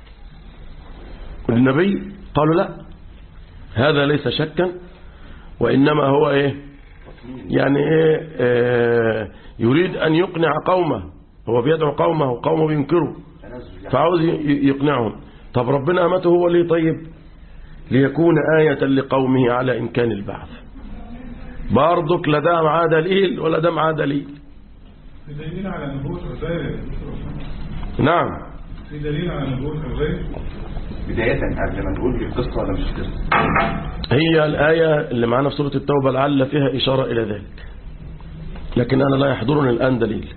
والنبي قالوا لا هذا ليس شكا وإنما هو إيه يعني إيه آه يريد أن يقنع قومه هو بيدعو قومه قومه بينكروا فعاوز ي- يقنعهم طب ربنا أمته هو ليه طيب ليكون آية لقومه على إمكان البعث برضك لا ده معاه دليل ولا ده معاه دليل في دليل على نبوة عزير يا دكتور أسامة. نعم في دليل على نبوة عزير بداية قبل ما تقول القصة ولا مش قصة هي الآية اللي معانا في سورة التوبة لعل فيها إشارة إلى ذلك لكن أنا لا يحضرني الآن دليل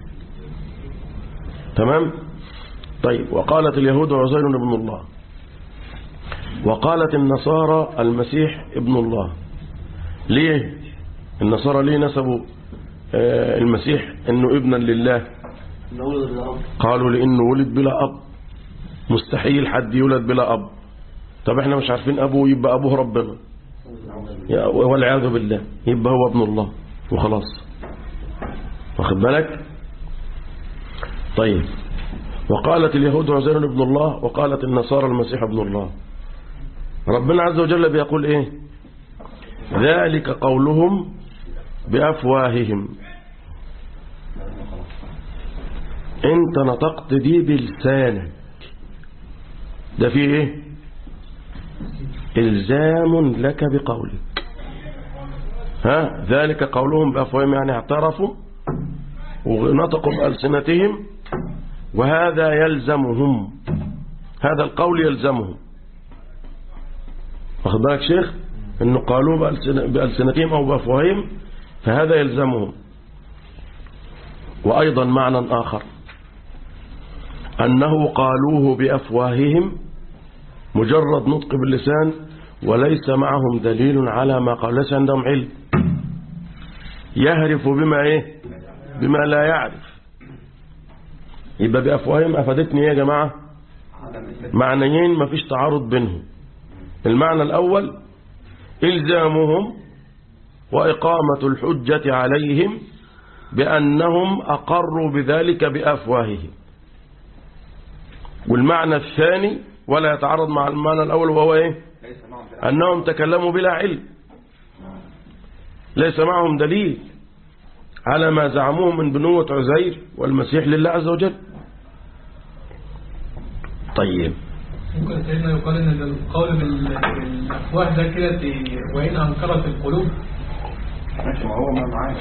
تمام طيب وقالت اليهود عزير ابن الله وقالت النصارى المسيح ابن الله ليه النصارى ليه نسبوا آه، المسيح انه ابنا لله نقول الأب قالوا لانه ولد بلا اب مستحيل حد يولد بلا اب طب احنا مش عارفين ابوه يبقى ابوه ربنا يا- والعياذ بالله يبقى هو ابن الله وخلاص واخد بالك طيب وقالت اليهود عزير ابن الله وقالت النصارى المسيح ابن الله ربنا عز وجل بيقول ايه ذلك قولهم بأفواههم انت نطقت دي بلسانك ده فيه ايه الزام لك بقولك ها ذلك قولهم بأفواههم يعني اعترفوا ونطقوا بألسنتهم وهذا يلزمهم هذا القول يلزمهم واخد بالك شيخ انه قالوا بألسن- بألسنتهم او بأفواههم فهذا يلزمهم وايضا معنى اخر انه قالوه بأفواههم مجرد نطق باللسان وليس معهم دليل على ما قال ليس عندهم علم يهرف بما ايه بما لا يعرف يبقى بأفواههم أفادتني إيه يا جماعة معنيين ما فيش تعارض بينهم المعنى الأول إلزامهم وإقامة الحجة عليهم بأنهم أقروا بذلك بأفواههم والمعنى الثاني ولا يتعارض مع المعنى الأول وهو إيه أنهم تكلموا بلا علم ليس معهم دليل على ما زعموه من بنوة عزير والمسيح لله عز وجل طيب ممكن سيدنا يقال ان القول بال- بالافواه ده كده في- وان انكرت القلوب ماشي ما هو ما معايا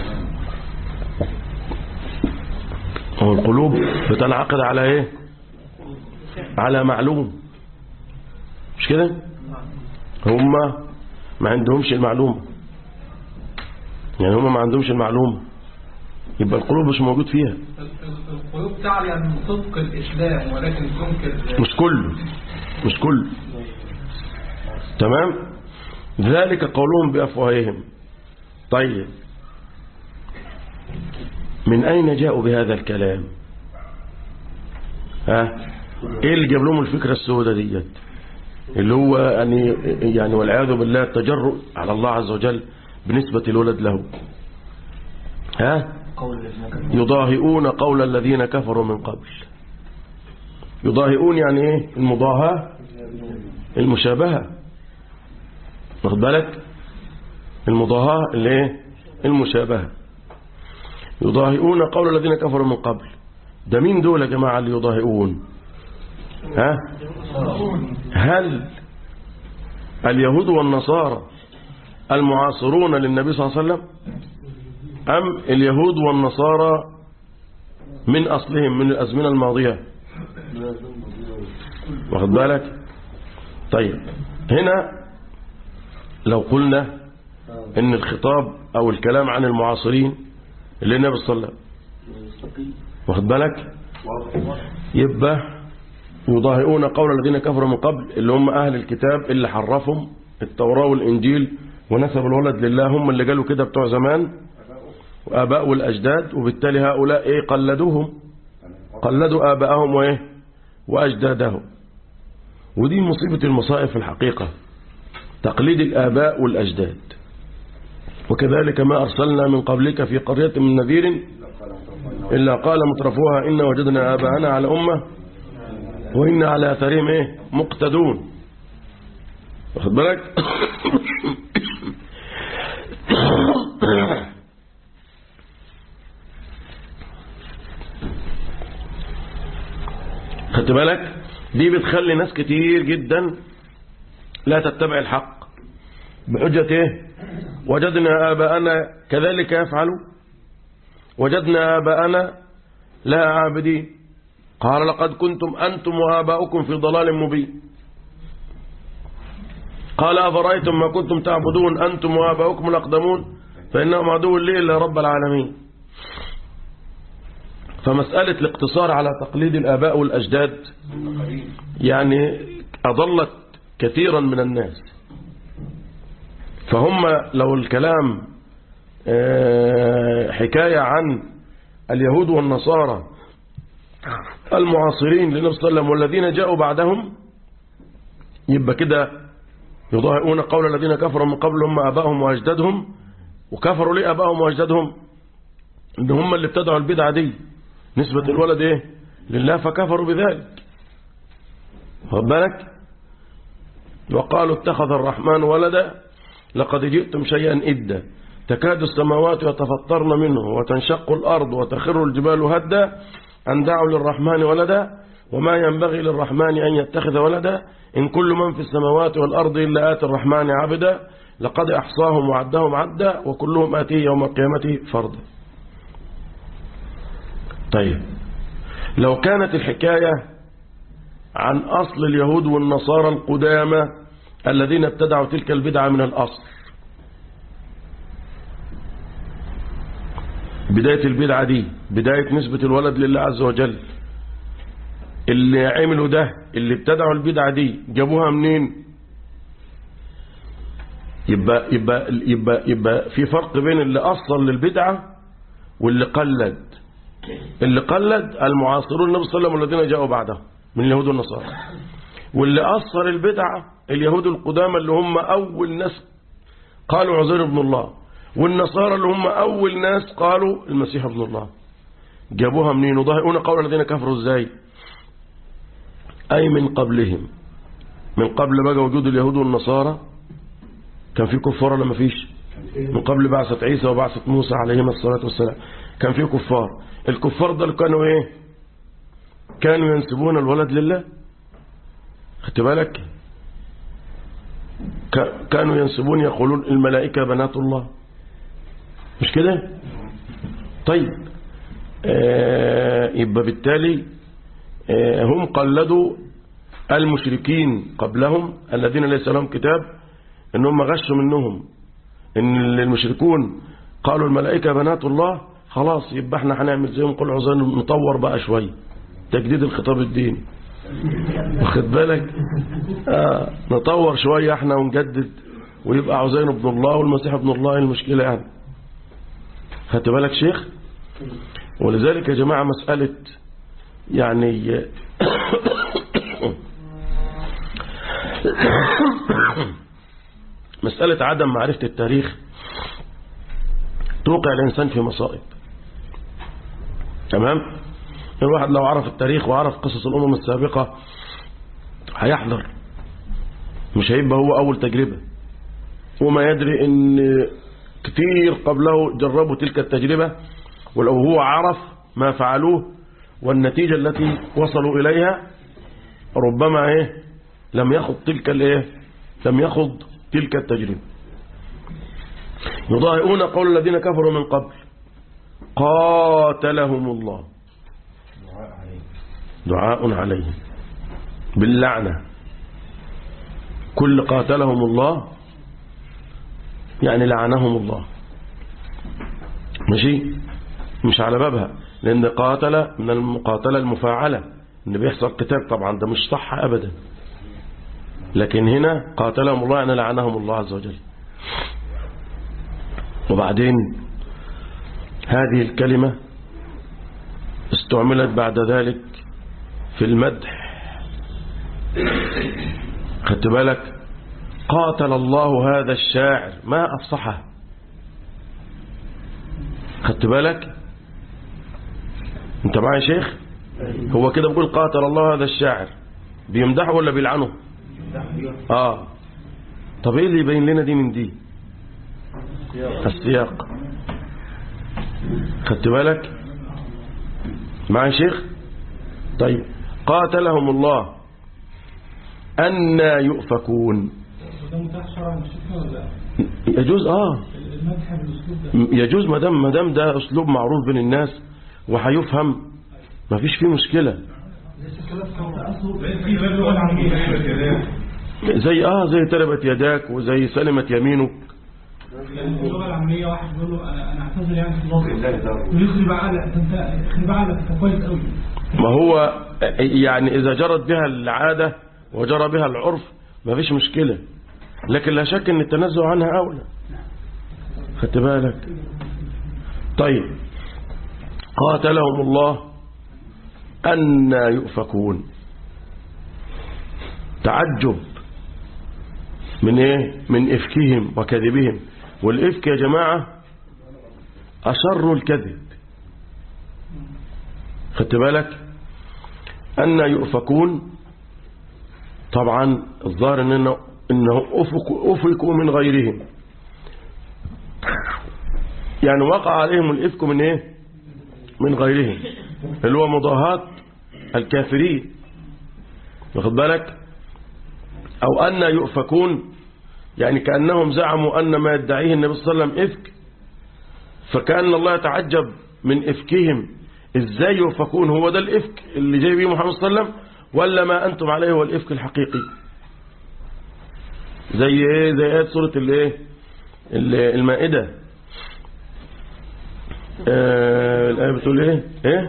هو القلوب بتنعقد على ايه على معلوم مش كده هم ما عندهمش المعلومة يعني هم ما عندهمش المعلومة يبقى القلوب مش موجود فيها ال- ال- القلوب تعلم صدق الاسلام ولكن تنكر مش كله مش كله تمام ذلك قولهم بأفواههم طيب من أين جاءوا بهذا الكلام ها ايه اللي جاب لهم الفكرة السوداء ديت اللي هو يعني يعني والعياذ بالله التجرؤ على الله عز وجل بنسبة الولد له ها يضاهئون قول الذين كفروا من قبل يضاهئون يعني ايه المضاهاة المشابهة واخد بالك المضاهاة اللي ايه المشابهة يضاهئون قول الذين كفروا من قبل ده مين دول يا جماعة اللي يضاهئون ها هل اليهود والنصارى المعاصرون للنبي صلى الله عليه وسلم أم اليهود والنصارى من أصلهم من الأزمنة الماضية واخد بالك طيب هنا لو قلنا ان الخطاب او الكلام عن المعاصرين اللي النبي صلى الله عليه وسلم واخد بالك يبقى يضاهئون قول الذين كفروا من قبل اللي هم اهل الكتاب اللي حرفهم التوراة والانجيل ونسب الولد لله هم اللي قالوا كده بتوع زمان واباء والاجداد وبالتالي هؤلاء ايه قلدوهم قلدوا اباءهم وايه واجدادهم ودي مصيبة المصائب في الحقيقة تقليد الآباء والأجداد وكذلك ما أرسلنا من قبلك في قرية من نذير إلا قال مترفوها إن وجدنا آباءنا على أمة وإن على أثرهم إيه مقتدون واخد بالك خدت بالك دي بتخلي ناس كتير جدا لا تتبع الحق بحجة ايه وجدنا آباءنا كذلك يفعلوا وجدنا آباءنا لا عابدين قال لقد كنتم أنتم وآباؤكم في ضلال مبين قال أفرأيتم ما كنتم تعبدون أنتم وآباؤكم الأقدمون فإنهم عدو لي إلا رب العالمين فمسألة الاقتصار على تقليد الآباء والأجداد يعني أضلت كثيرا من الناس فهم لو الكلام آه، حكاية عن اليهود والنصارى المعاصرين للنبي صلى الله عليه وسلم والذين جاءوا بعدهم يبقى كده يضاهئون قول الذين كفروا من قبل هم أبائهم وأجدادهم وكفروا ليه أبائهم وأجدادهم إن هم اللي ابتدعوا البدعة دي نسبة الولد إيه لله فكفروا بذلك خد بالك وقالوا اتخذ الرحمن ولدا لقد جئتم شيئا إدا تكاد السماوات يتفطرن منه وتنشق الأرض وتخر الجبال هدا أن دعوا للرحمن ولدا وما ينبغي للرحمن أن يتخذ ولدا إن كل من في السماوات والأرض إلا آتي الرحمن عبدا لقد أحصاهم وعدهم عدا وكلهم آتيه يوم القيامة فردا طيب لو كانت الحكاية عن أصل اليهود والنصارى القدامى الذين ابتدعوا تلك البدعة من الأصل بداية البدعة دي بداية نسبة الولد لله عز وجل اللي عملوا ده اللي ابتدعوا البدعة دي جابوها منين يبقى, يبقى, يبقى, يبقى في فرق بين اللي أصل للبدعة واللي قلد اللي قلد المعاصرون النبي صلى الله عليه وسلم الذين جاءوا بعده من اليهود والنصارى واللي أصل البدعة اليهود القدامى اللي هم أول ناس قالوا عزير ابن الله والنصارى اللي هم أول ناس قالوا المسيح ابن الله جابوها منين وضاهئون قول الذين كفروا ازاي أي من قبلهم من قبل بقى وجود اليهود والنصارى كان في كفار ولا ما فيش من قبل بعثة عيسى وبعثة موسى عليهما الصلاة والسلام كان في كفار الكفار ده اللي كانوا ايه كانوا ينسبون الولد لله خدت بالك كانوا ينسبون يقولون الملائكة بنات الله مش كده طيب آه يبقى بالتالي آه هم قلدوا المشركين قبلهم الذين ليس لهم كتاب انهم غشوا منهم ان المشركون قالوا الملائكة بنات الله خلاص يبقى احنا هنعمل زيهم قل عزان نطور بقى شوية تجديد الخطاب الديني واخد بالك آه نطور شوية احنا ونجدد ويبقى عزين ابن الله والمسيح ابن الله المشكلة يعني خدت بالك شيخ ولذلك يا جماعة مسألة يعني مسألة عدم معرفة التاريخ توقع الإنسان في مصائب تمام الواحد لو عرف التاريخ وعرف قصص الأمم السابقة هيحذر مش هيبقى هو أول تجربة وما يدري ان كتير قبله جربوا تلك التجربة ولو هو عرف ما فعلوه والنتيجة التي وصلوا إليها ربما ايه لم يخض تلك الايه لم يخض تلك التجربة يضاهئون قول الذين كفروا من قبل قاتلهم الله دعاء عليهم باللعنة كل قاتلهم الله يعني لعنهم الله ماشي مش على بابها لأن قاتل من المقاتلة المفاعلة ان بيحصل قتال طبعا ده مش صح أبدا لكن هنا قاتلهم الله يعني لعنهم الله عز وجل وبعدين هذه الكلمة استعملت بعد ذلك في المدح خدت بالك قاتل الله هذا الشاعر ما أفصحه خدت بالك انت معايا يا شيخ هو كده بيقول قاتل الله هذا الشاعر بيمدحه ولا بيلعنه اه طب ايه اللي يبين لنا دي من دي السياق خدت بالك معايا يا شيخ طيب قاتلهم الله أن يؤفكون يجوز اه يجوز ما دام ما دام ده اسلوب معروف بين الناس وهيفهم ما فيش فيه مشكلة زي اه زي تربت يداك وزي سلمت يمينك اللغه العاميه واحد يقول له انا انا اعتذر يعني في اللفظ ويخرب عقلك انت يخرب عقلك انت كويس قوي ما هو يعني إذا جرت بها العادة وجرى بها العرف ما فيش مشكلة لكن لا شك أن التنزه عنها أولى خدت بالك طيب قاتلهم الله أن يؤفكون تعجب من إيه من إفكهم وكذبهم والإفك يا جماعة أشر الكذب خدت بالك أن يؤفكون طبعا الظاهر إنه, إنه أفك أفكوا من غيرهم يعني وقع عليهم الإفك من إيه من غيرهم اللي هو مضاهاة الكافرين واخد بالك أو أن يؤفكون يعني كأنهم زعموا أن ما يدعيه النبي صلى الله عليه وسلم إفك فكأن الله يتعجب من إفكهم إزاي يؤفكون هو ده الإفك اللي جاي بيه محمد صلى الله عليه وسلم ولا ما أنتم عليه هو الإفك الحقيقي زي إيه زي آيات سورة الإيه ال- المائدة آه الآية بتقول إيه إيه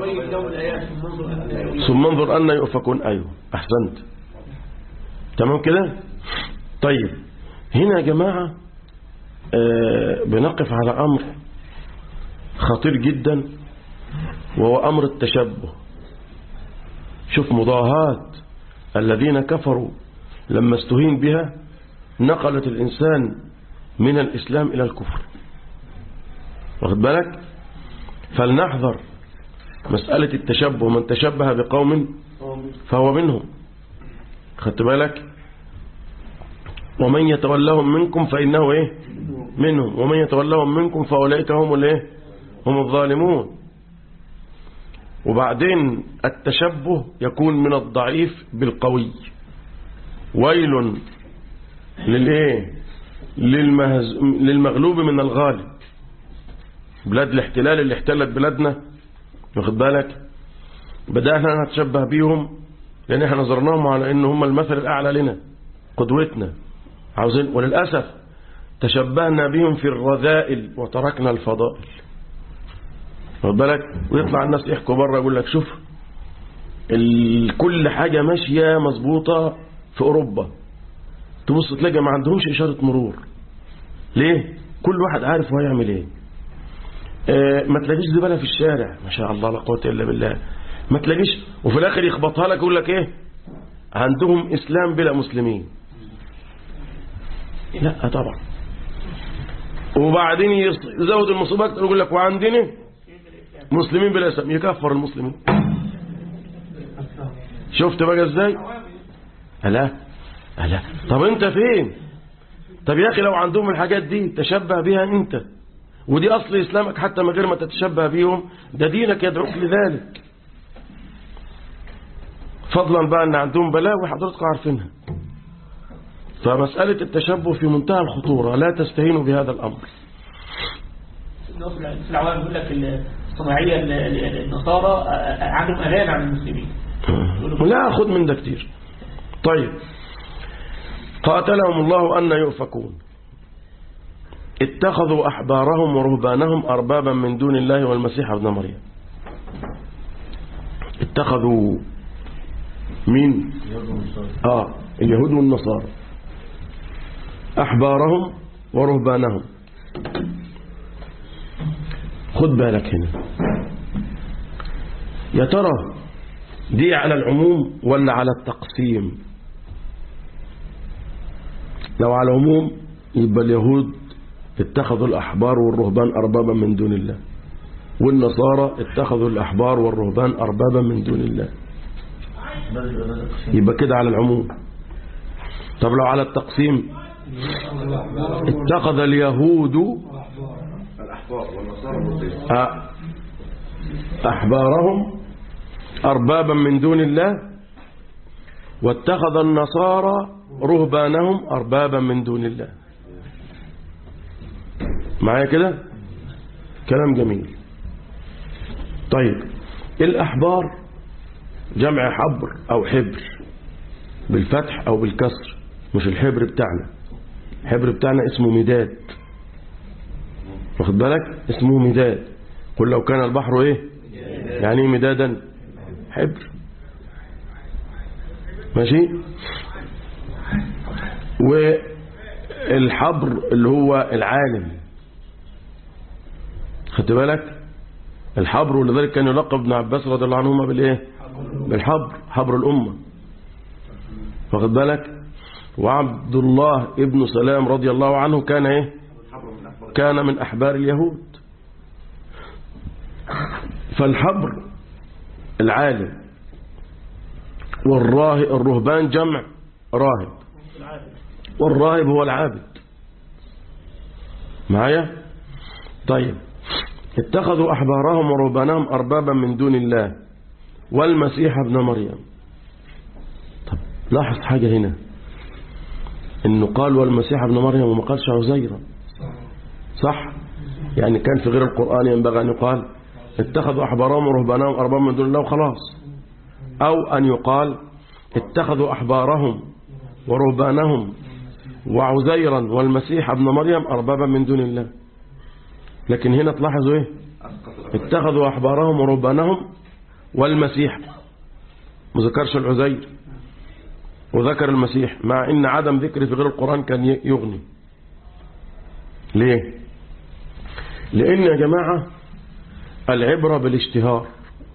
ثم انظر أن يؤفكون أيوه أحسنت تمام كده طيب هنا يا جماعة آه بنقف على أمر خطير جدا وهو أمر التشبه شوف مضاهاة الذين كفروا لما استهين بها نقلت الإنسان من الإسلام إلى الكفر واخد بالك فلنحذر مسألة التشبه من تشبه بقوم فهو منهم خدت بالك ومن يتولهم منكم فإنه إيه منهم ومن يتولهم منكم فأولئك هم الإيه هم الظالمون وبعدين التشبه يكون من الضعيف بالقوي ويل للإيه للمهز... للمغلوب من الغالب بلاد الاحتلال اللي احتلت بلادنا واخد بالك بدأنا نتشبه بيهم لأن احنا نظرناهم على ان هم المثل الأعلى لنا قدوتنا عاوزين وللأسف تشبهنا بهم في الرذائل وتركنا الفضائل واخد بالك ويطلع الناس يحكوا بره يقول لك شوف ال... كل حاجة ماشية مظبوطة في أوروبا تبص تلاقي ما عندهمش إشارة مرور ليه كل واحد عارف هو هيعمل ايه آه ما تلاقيش زبالة في الشارع ما شاء الله لا قوة إلا بالله ما تلاقيش وفي الآخر يخبطها لك يقول لك ايه عندهم إسلام بلا مسلمين لا طبعا وبعدين يزود المصيبة أكتر يقول لك وعندنا مسلمين بلا إسلام يكفر المسلمين شفت بقى ازاي لا لا طب انت فين طب يا اخي لو عندهم الحاجات دي تشبه بها انت ودي اصل اسلامك حتى من غير ما تتشبه بيهم ده دينك يدعوك لذلك فضلا بقى ان عندهم بلاوي حضرتك عارفينها فمسألة التشبه في منتهى الخطورة لا تستهينوا بهذا الأمر في العوام يقول لك الصناعية النصارى عندهم أمان عن المسلمين لا خد من ده كتير طيب قاتلهم الله أن يؤفكون اتخذوا أحبارهم ورهبانهم أربابا من دون الله والمسيح ابن مريم اتخذوا مين آه اليهود والنصارى أحبارهم ورهبانهم خد بالك هنا يا ترى دي على العموم ولا على التقسيم لو على العموم يبقى اليهود اتخذوا الأحبار والرهبان أربابا من دون الله والنصارى اتخذوا الأحبار والرهبان أربابا من دون الله يبقى كده على العموم طب لو على التقسيم اتخذ اليهود أحبارهم أربابا من دون الله واتخذ النصارى رهبانهم أربابا من دون الله معايا كده كلام جميل طيب الأحبار جمع حبر أو حبر بالفتح أو بالكسر مش الحبر بتاعنا الحبر بتاعنا اسمه مداد واخد بالك اسمه مداد قل لو كان البحر ايه يعني مدادا حبر ماشي والحبر اللي هو العالم خدت بالك الحبر ولذلك كان يلقب ابن عباس رضي الله عنهما بالايه بالحبر حبر الامه واخد بالك وعبد الله ابن سلام رضي الله عنه كان ايه كان من احبار اليهود فالحبر العالم والراهب الرهبان جمع راهب والراهب هو العابد معايا طيب اتخذوا أحبارهم ورهبانهم أربابا من دون الله والمسيح ابن مريم لاحظ حاجة هنا انه قال والمسيح ابن مريم وما قالش عزيرا صح يعني كان في غير القرآن ينبغي أن يقال اتخذوا أحبارهم ورهبانهم أربابا من دون الله وخلاص أو أن يقال اتخذوا أحبارهم ورهبانهم وعزيرا والمسيح ابن مريم أربابا من دون الله لكن هنا تلاحظوا ايه اتخذوا أحبارهم ورهبانهم والمسيح ما ذكرش العزير وذكر المسيح مع ان عدم ذكر في غير القرآن كان يغني ليه لان يا جماعة العبرة بالاشتهار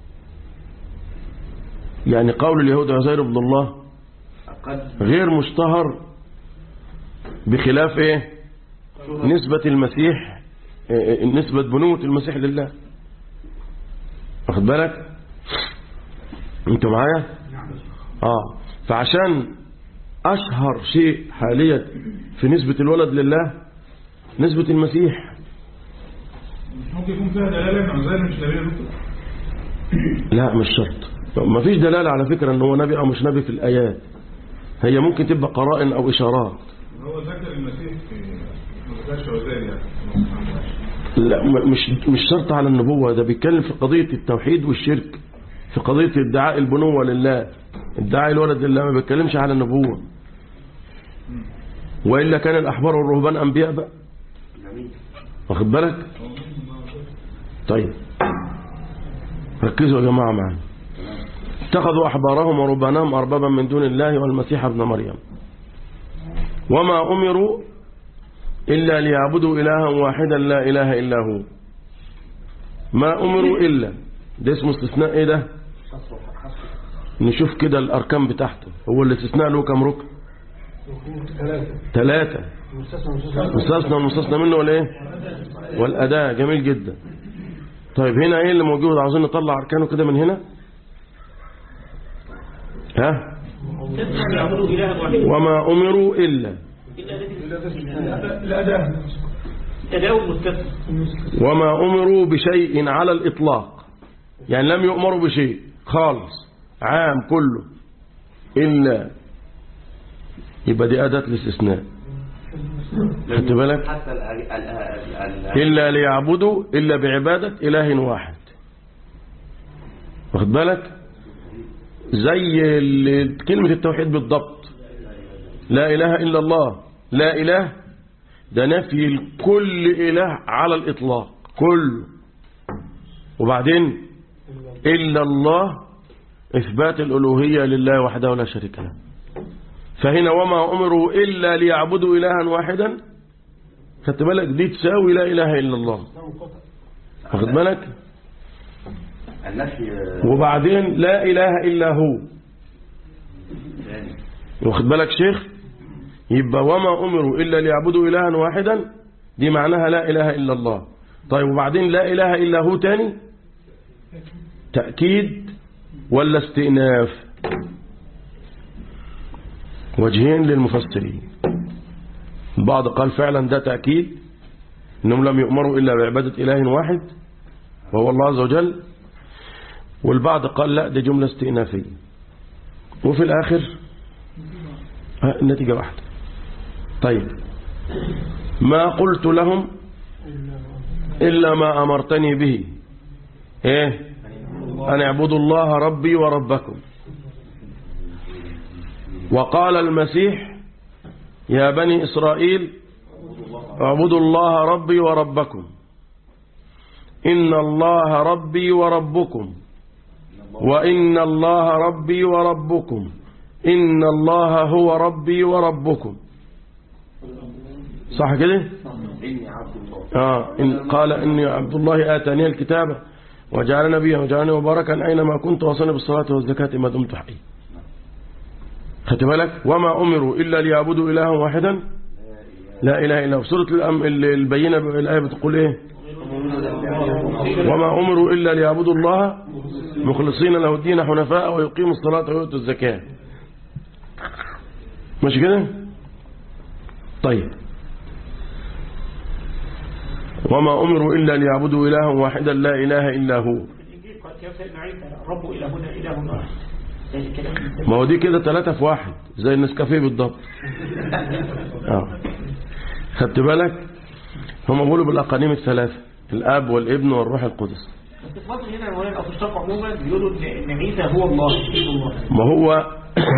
يعني قول اليهود عزير بن الله غير مشتهر بخلاف ايه نسبة المسيح إيه، نسبة بنوة المسيح لله واخد بالك انتوا معايا اه فعشان اشهر شيء حاليا في نسبة الولد لله نسبة المسيح مش ممكن يكون فيها دلاله ان عزير مش نبي يا دكتور لا مش شرط ما فيش دلالة على فكرة ان هو نبي او مش نبي في الايات هي ممكن تبقى قرائن او اشارات هو ذكر المسيح في ما ذكرش عزير يعني لا م- مش مش شرط على النبوة ده بيتكلم في قضية التوحيد والشرك في قضية ادعاء البنوة لله ادعاء الولد لله ما بيتكلمش على النبوة وإلا كان الأحبار والرهبان أنبياء بقى واخد بالك طيب ركزوا يا جماعة معانا اتخذوا أحبارهم ورهبانهم أربابا من دون الله والمسيح ابن مريم وما أمروا إلا ليعبدوا إلها واحدا لا إله إلا هو ما أمروا إلا ده اسمه استثناء إيه ده نشوف كده الأركان بتاعته هو الاستثناء له كم ركن ثلاثة مستثنى والمستثنى منه ولا إيه والأداة جميل جدا طيب هنا إيه اللي موجود عاوزين نطلع أركانه كده من هنا ها يعبدوا إلها واحدا وما أمروا إلا الأداء تداول مستثنى وما أمروا بشيء على الإطلاق يعني لم يؤمروا بشيء خالص عام كله إلا يبقى دي أداة الاستثناء خدت بالك حتى ال ال ال ال إلا ليعبدوا إلا بعبادة إله واحد واخد بالك زي ال- كلمة التوحيد بالضبط لا إله إلا الله لا إله ده نفي كل إله على الإطلاق كله وبعدين إلا الله إثبات الألوهية لله وحده لا شريك له فهنا وما أمروا إلا ليعبدوا إلها واحدا خدت بالك دي تساوي لا إله إلا الله واخد بالك النفي وبعدين لا إله إلا هو واخد بالك شيخ يبقى وما أمروا إلا ليعبدوا إلها واحدا دي معناها لا إله إلا الله طيب وبعدين لا إله إلا هو تاني تأكيد ولا استئناف وجهين للمفسرين البعض قال فعلا ده تأكيد إنهم لم يؤمروا إلا بعبادة إله واحد وهو الله عز وجل والبعض قال لا دي جملة استئنافية وفي الآخر ها، النتيجة واحدة طيب ما قلت لهم إلا ما أمرتني به إيه أن اعبدوا الله ربي وربكم وقال المسيح يا بني إسرائيل اعبدوا الله ربي وربكم إن الله ربي وربكم وإن الله ربي وربكم إن الله هو ربي وربكم صح كده آه إن قال إني عبد الله آتاني الكتاب وجعل نبيا وجعلني مباركا أينما كنت وصلني بالصلاة والزكاة ما دمت حي خدت بالك وما أمروا إلا ليعبدوا إلها واحدا لا إله إلا هو في سورة الأم- البينة الآية بتقول إيه وما أمروا إلا ليعبدوا الله مخلصين له الدين حنفاء ويقيموا الصلاة ويؤتوا الزكاة ماشي كده طيب وما أمروا إلا ليعبدوا إلها واحدا لا إله إلا هو في الإنجيل قال يا سيدنا عيسى رب إلهنا إله واحد ما هو دي كده ثلاثة في واحد زي النسكافيه بالضبط اه خدت بالك هم بيقولوا بالأقانيم الثلاثة الأب والابن والروح القدس بس في مصر هنا مولانا أو في الشرق عموما بيقولوا إن إن عيسى هو الله ابن الله ما هو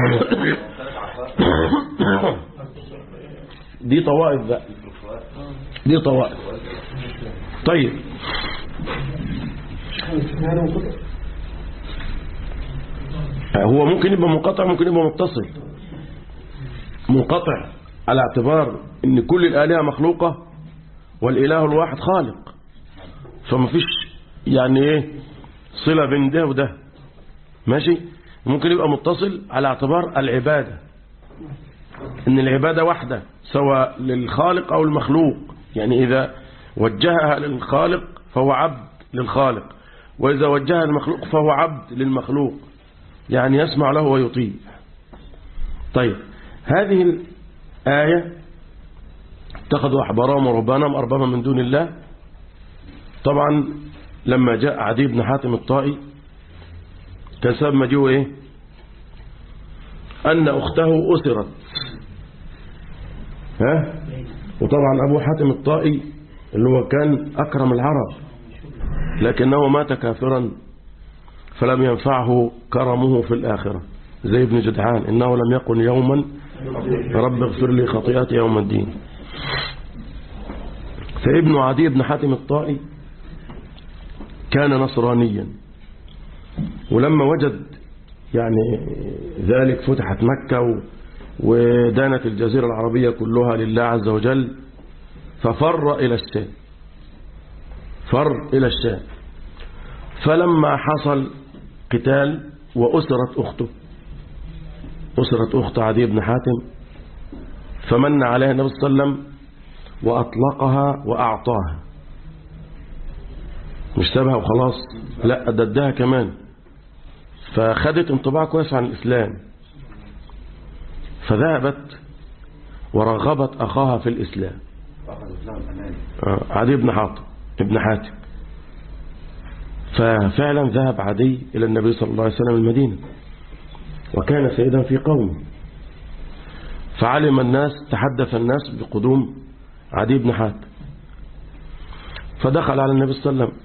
دي طوائف بقى دي طوائف طيب هو ممكن يبقى منقطع ممكن يبقى متصل منقطع على اعتبار ان كل الآلهة مخلوقة والإله الواحد خالق فما فيش يعني ايه صلة بين ده وده ماشي ممكن يبقى متصل على اعتبار العبادة ان العبادة واحدة سواء للخالق او المخلوق يعني اذا وجهها للخالق فهو عبد للخالق واذا وجهها للمخلوق فهو عبد للمخلوق يعني يسمع له ويطيع طيب هذه الآية اتخذوا أحبارهم ورهبانهم أربابا من دون الله طبعا لما جاء عدي بن حاتم الطائي كان سبب مجيئه ايه أن أخته أسرت ها وطبعا أبو حاتم الطائي اللي هو كان أكرم العرب لكنه مات كافرا فلم ينفعه كرمه في الآخرة زي ابن جدعان إنه لم يقل يوما رب اغفر لي خطيئتي يوم الدين فابن عدي بن حاتم الطائي كان نصرانيا ولما وجد يعني ذلك فتحت مكة ودانت الجزيرة العربية كلها لله عز وجل ففر إلى الشام فر إلى الشام فلما حصل قتال وأسرت أخته أسرت أخت عدي بن حاتم فمن عليها النبي صلى الله عليه وسلم وأطلقها وأعطاها مش سابها وخلاص لا أددها كمان فخدت انطباع كويس عن الإسلام فذهبت ورغبت أخاها في الإسلام آه، عدي بن حاتم ابن حاتم ففعلا ذهب عدي إلى النبي صلى الله عليه وسلم المدينة وكان سيدا في قومه فعلم الناس تحدث الناس بقدوم عدي بن حاتم فدخل على النبي صلى الله عليه وسلم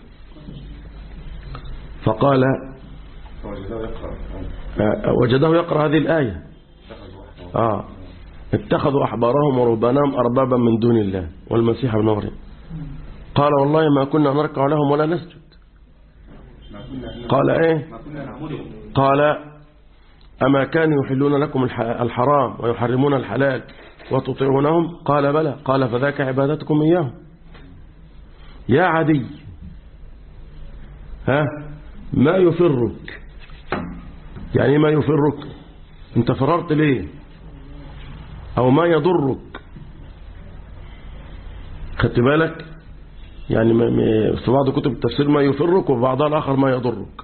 فقال آه، وجده يقرأ هذه الآية آه اتخذوا أحبارهم ورهبانهم أربابا من دون الله والمسيح ابن مريم قال والله ما كنا نركع لهم ولا نسجد قال ايه قال أما كانوا يحلون لكم الح- الحرام ويحرمون الحلال وتطيعونهم قال بلى قال فذاك عبادتكم إياهم يا عدي ها ما يفرك يعني ما يفرك انت فررت ليه او ما يضرك خدت بالك يعني ما- ما- في بعض كتب التفسير ما يفرك وفي بعضها الآخر ما يضرك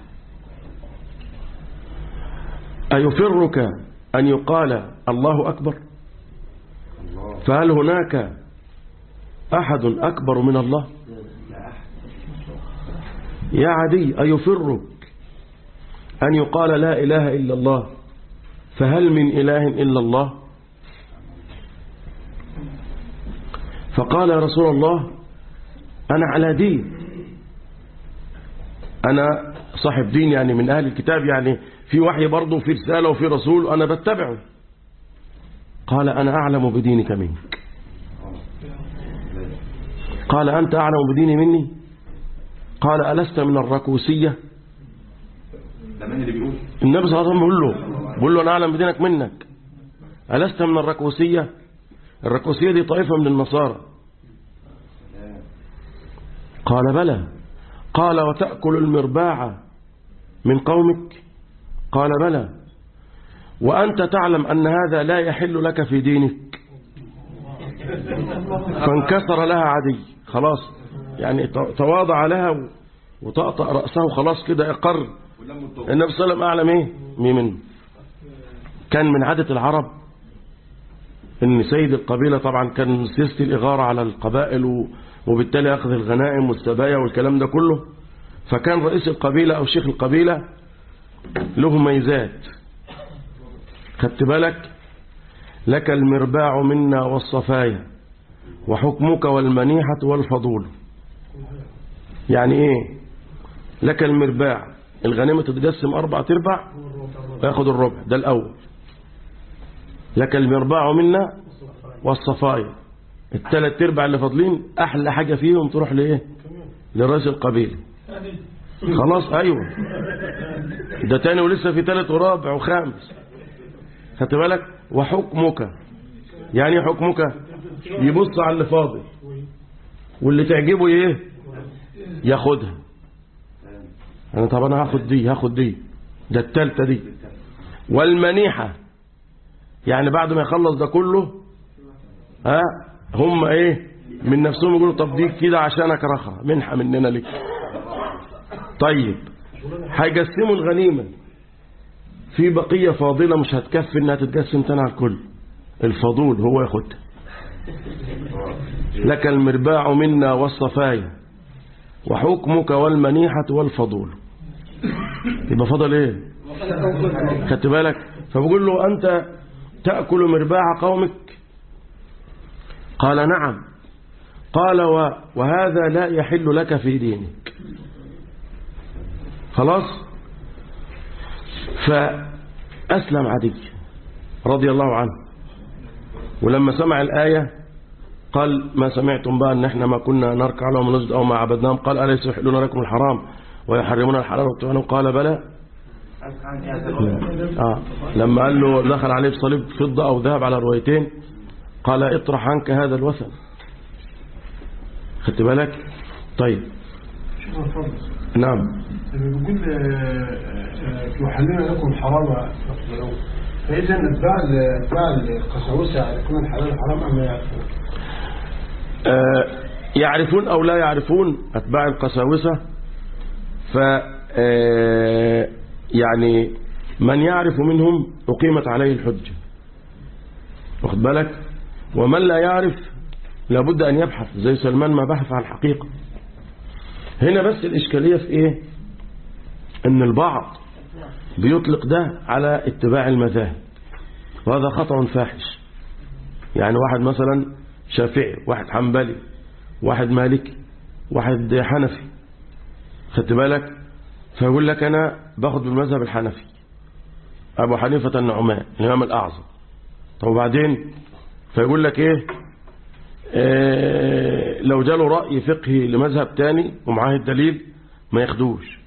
أيفرك أن يقال الله أكبر فهل هناك أحد أكبر من الله يا عدي أيفرك أن يقال لا إله إلا الله فهل من إله إلا الله فقال يا رسول الله أنا على دين أنا صاحب دين يعني من أهل الكتاب يعني في وحي برضه في رسالة وفي رسول أنا بتبعه قال أنا أعلم بدينك منك قال أنت أعلم بديني مني قال ألست من الركوسية ده مين اللي بيقول النبي صلى الله عليه وسلم بيقول له بيقول له أنا أعلم بدينك منك ألست من الركوسية الركوسية دي طائفة من النصارى قال بلى قال وتأكل المرباع من قومك قال بلى وأنت تعلم أن هذا لا يحل لك في دينك فانكسر لها عدي خلاص يعني تواضع لها وطأطأ رأسه خلاص كده اقر النبي صلى الله عليه وسلم أعلم إيه مين منه كان من عادة العرب ان سيد القبيلة طبعا كان سياسة الإغارة على القبائل و- وبالتالي أخذ الغنائم والسبايا والكلام ده كله فكان رئيس القبيلة أو شيخ القبيلة له ميزات خدت بالك لك المرباع منا والصفايا وحكمك والمنيحة والفضول يعني ايه لك المرباع الغنيمة تتقسم أربعة تربع وياخد الربع ده الأول لك المرباع منا والصفايا الثلاث ارباع اللي فاضلين احلى حاجه فيهم تروح لايه لرئيس القبيله خلاص ايوه ده تاني ولسه في ثالث ورابع وخامس خدت بالك وحكمك يعني ايه حكمك يبص على اللي فاضل واللي تعجبه ايه ياخدها انا طب انا هاخد دي هاخد دي ده الثالثه دي والمنيحه يعني بعد ما يخلص ده كله ها هم ايه من نفسهم يقولوا طب دي كده عشانك رخرة منحة مننا لك طيب هيقسموا الغنيمة في بقية فاضلة مش هتكفي انها تتقسم تاني على الكل الفضول هو ياخدها لك المرباع منا والصفايا وحكمك والمنيحة والفضول يبقى فضل ايه خدت بالك فبقول له انت تأكل مرباع قومك قال نعم قال و وهذا لا يحل لك في دينك خلاص فأسلم عدي رضي الله عنه ولما سمع الآية قال ما سمعتم بقى ان احنا ما كنا نركع لهم ونسجد او ما عبدناهم قال أليس يحلون لكم الحرام ويحرمون الحلال ويبتغون قال بلى آه. لما قال له دخل عليه بصليب فضة أو ذهب على روايتين قال اطرح عنك هذا الوثن خدت بالك طيب نعم بيقول يحللون لكم الحرام فإذا أتباع أتباع القساوسة يكون الحلال حرام أم لا يعرفون؟ آه يعرفون أو لا يعرفون أتباع القساوسة ف آه يعني من يعرف منهم أقيمت عليه الحجة واخد بالك ومن لا يعرف لابد أن يبحث زي سلمان ما بحث عن الحقيقة هنا بس الإشكالية في إيه أن البعض بيطلق ده على اتباع المذاهب وهذا خطأ فاحش يعني واحد مثلا شافعي واحد حنبلي واحد مالكي واحد حنفي خدت بالك فيقول لك أنا باخد بالمذهب الحنفي أبو حنيفة النعمان الإمام الأعظم طب وبعدين فيقول لك إيه آه لو جاله رأي فقهي لمذهب تاني ومعاه الدليل ما ياخدوش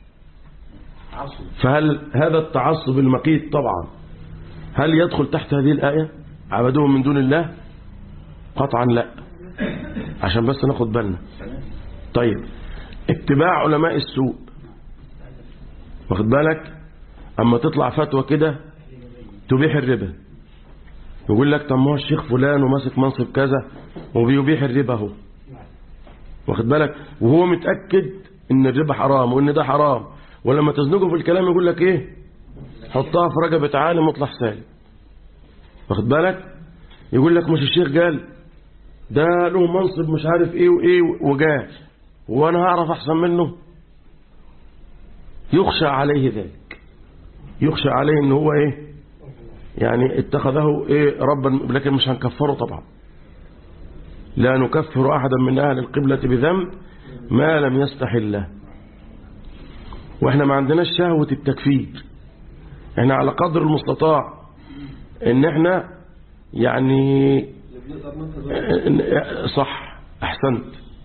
فهل هذا التعصب المقيت طبعا هل يدخل تحت هذه الآية عبدوهم من دون الله قطعا لا عشان بس ناخد بالنا طيب اتباع علماء السوء واخد بالك اما تطلع فتوى كده تبيح الربا يقول لك طب ما هو الشيخ فلان وماسك منصب كذا وبيبيح الربا اهو واخد بالك وهو متأكد ان الربا حرام وان ده حرام ولما تزنقه في الكلام يقول لك ايه حطها في رقبة عالم واطلع سالم واخد بالك يقول لك مش الشيخ قال ده له منصب مش عارف ايه وايه وقال وانا هعرف احسن منه يخشى عليه ذلك يخشى عليه ان هو ايه يعني اتخذه ايه ربا لكن مش هنكفره طبعا لا نكفر احدا من اهل القبلة بذنب ما لم يستحله واحنا ما عندناش شهوة التكفير احنا على قدر المستطاع ان احنا يعني صح احسنت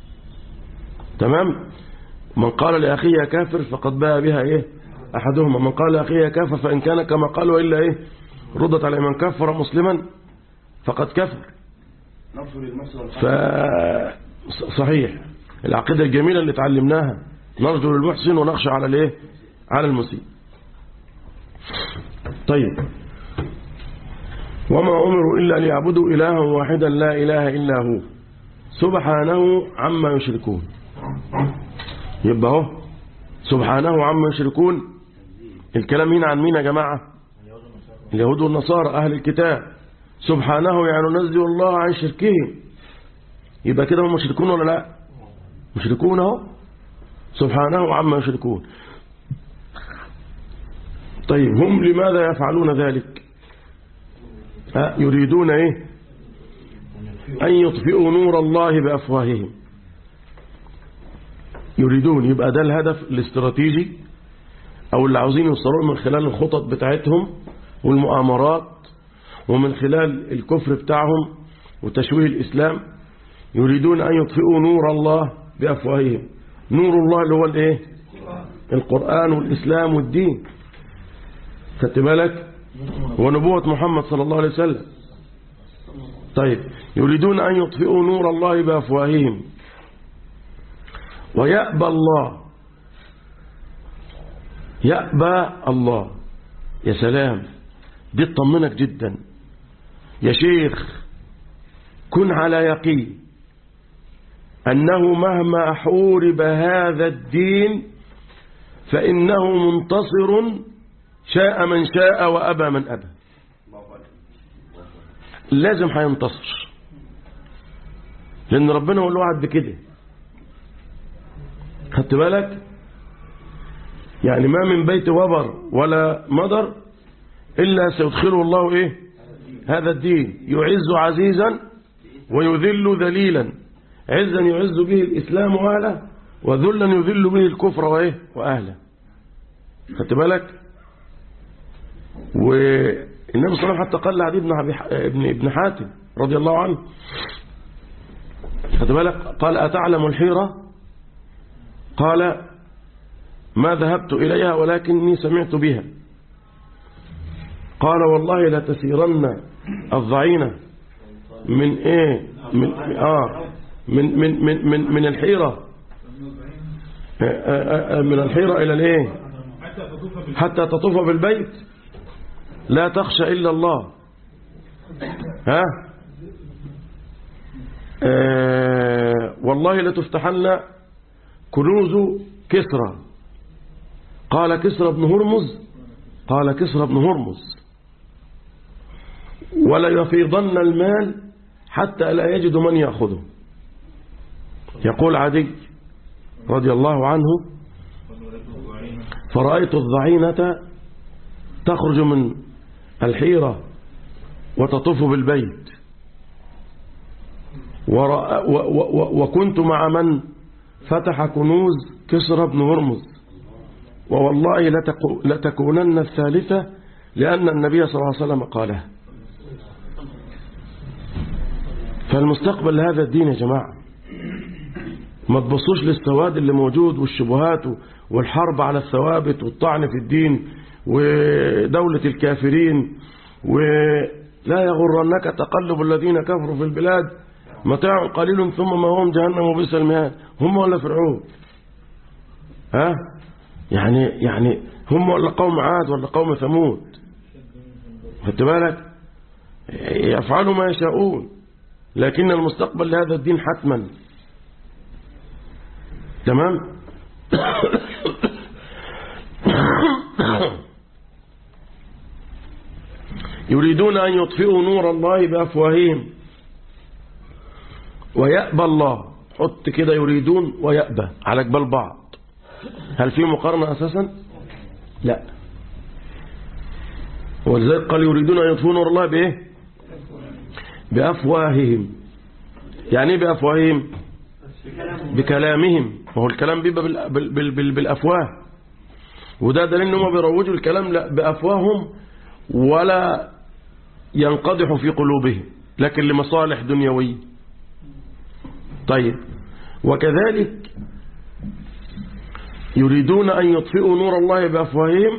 تمام من قال لأخيه يا كافر فقد باء بها ايه احدهما من قال لأخيه يا كافر فإن كان كما قال وإلا ايه ردت عليه من كفر مسلما فقد كفر ف صحيح العقيدة الجميلة اللي تعلمناها نرجو للمحسن ونخشى على الايه على المسيء طيب وما أمروا إلا ليعبدوا إلها واحدا لا إله إلا هو سبحانه عما يشركون يبقى هو سبحانه عما يشركون الكلام هنا عن مين يا جماعة اليهود والنصارى أهل الكتاب سبحانه يعني نزل الله عن شركهم يبقى كده هم مشركون ولا لا مشركون اهو سبحانه عما يشركون طيب هم لماذا يفعلون ذلك ها يريدون ايه أن يطفئوا نور الله بأفواههم يريدون يبقى ده الهدف الاستراتيجي أو اللي عاوزين يوصلوا من خلال الخطط بتاعتهم والمؤامرات ومن خلال الكفر بتاعهم وتشويه الإسلام يريدون أن يطفئوا نور الله بأفواههم نور الله اللي هو الايه القرآن والإسلام والدين خدت بالك ونبوة محمد صلى الله عليه وسلم طيب يريدون أن يطفئوا نور الله بأفواههم ويأبى الله يأبى الله يا سلام دي تطمنك جدا يا شيخ كن على يقين أنه مهما حورب هذا الدين فإنه منتصر شاء من شاء وأبى من أبى لازم هينتصر لأن ربنا هو اللي وعد بكده خدت بالك يعني ما من بيت وبر ولا مضر إلا سيدخله الله إيه هذا الدين يعز عزيزا ويذل ذليلا عزا يعز به الإسلام وأهله وذلا يذل به الكفر وإيه وأهله خدت بالك والنبي صلى الله عليه وسلم حتى قال لعدي بن, ابن, ابن حاتم رضي الله عنه خدت بالك قال أتعلم الحيرة قال ما ذهبت إليها ولكني سمعت بها قال والله لا تسيرن الضعينة من ايه من اه من من من من, من الحيرة من الحيرة الى الايه حتى تطوف بالبيت لا تخشى الا الله ها آه والله لتفتحن كنوز كسرى قال كسرى بن هرمز قال كسرى بن هرمز ولا يفيضن المال حتى لا يجد من يأخذه يقول عدي رضي الله عنه فرأيت الضعينة تخرج من الحيرة وتطوف بالبيت وكنت مع من فتح كنوز كسرى بن هرمز ووالله لتكونن الثالثة لأن النبي صلى الله عليه وسلم قالها فالمستقبل لهذا الدين يا جماعة ما تبصوش للسواد اللي موجود والشبهات والحرب على الثوابت والطعن في الدين ودولة الكافرين ولا يغرنك تقلب الذين كفروا في البلاد متاع قليل ثم ما هم جهنم وبئس المهاد هم ولا فرعون ها يعني يعني هم ولا قوم عاد ولا قوم ثمود خدت بالك يفعلوا ما يشاءون لكن المستقبل لهذا الدين حتما تمام يريدون أن يطفئوا نور الله بأفواههم ويأبى الله حط كده يريدون ويأبى على جبال بعض هل في مقارنة أساسا لا ولذلك قال يريدون أن يطفئوا نور الله بإيه بأفواههم يعني ايه بأفواههم بكلامهم وهو الكلام بيبقى بال بال بال بالأفواه وده دليل انهم بيروجوا الكلام لا بأفواههم ولا ينقدح في قلوبهم لكن لمصالح دنيوية طيب وكذلك يريدون أن يطفئوا نور الله بأفواههم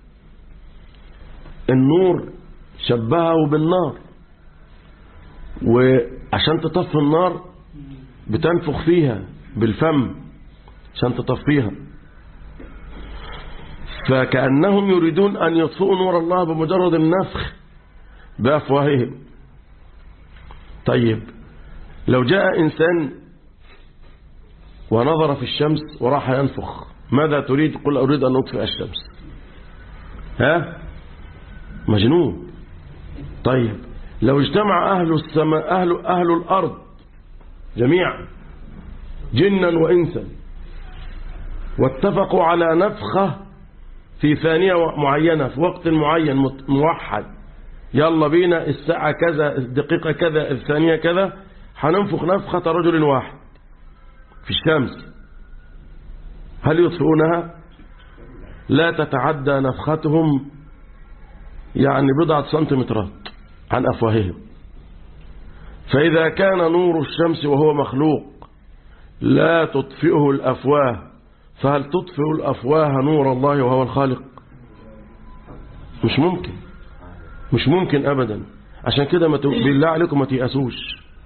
النور شبهه بالنار وعشان تطفي النار بتنفخ فيها بالفم عشان تطفيها فكأنهم يريدون أن يطفئوا نور الله بمجرد النفخ بأفواههم طيب لو جاء إنسان ونظر في الشمس وراح ينفخ ماذا تريد قل أريد أن أطفئ الشمس ها مجنون طيب لو اجتمع أهل السماء أهل, أهل الأرض جميعا جنا وإنسا واتفقوا على نفخة في ثانية معينة في وقت معين مت- موحد يلا بينا الساعة كذا الدقيقة كذا الثانية كذا هننفخ نفخة رجل واحد في الشمس هل يطفئونها لا تتعدى نفختهم يعني بضعة سنتيمترات عن أفواههم فإذا كان نور الشمس وهو مخلوق لا تطفئه الأفواه فهل تطفئ الأفواه نور الله وهو الخالق مش ممكن مش ممكن أبدا عشان كده ما ت- بالله عليكم ما تيأسوش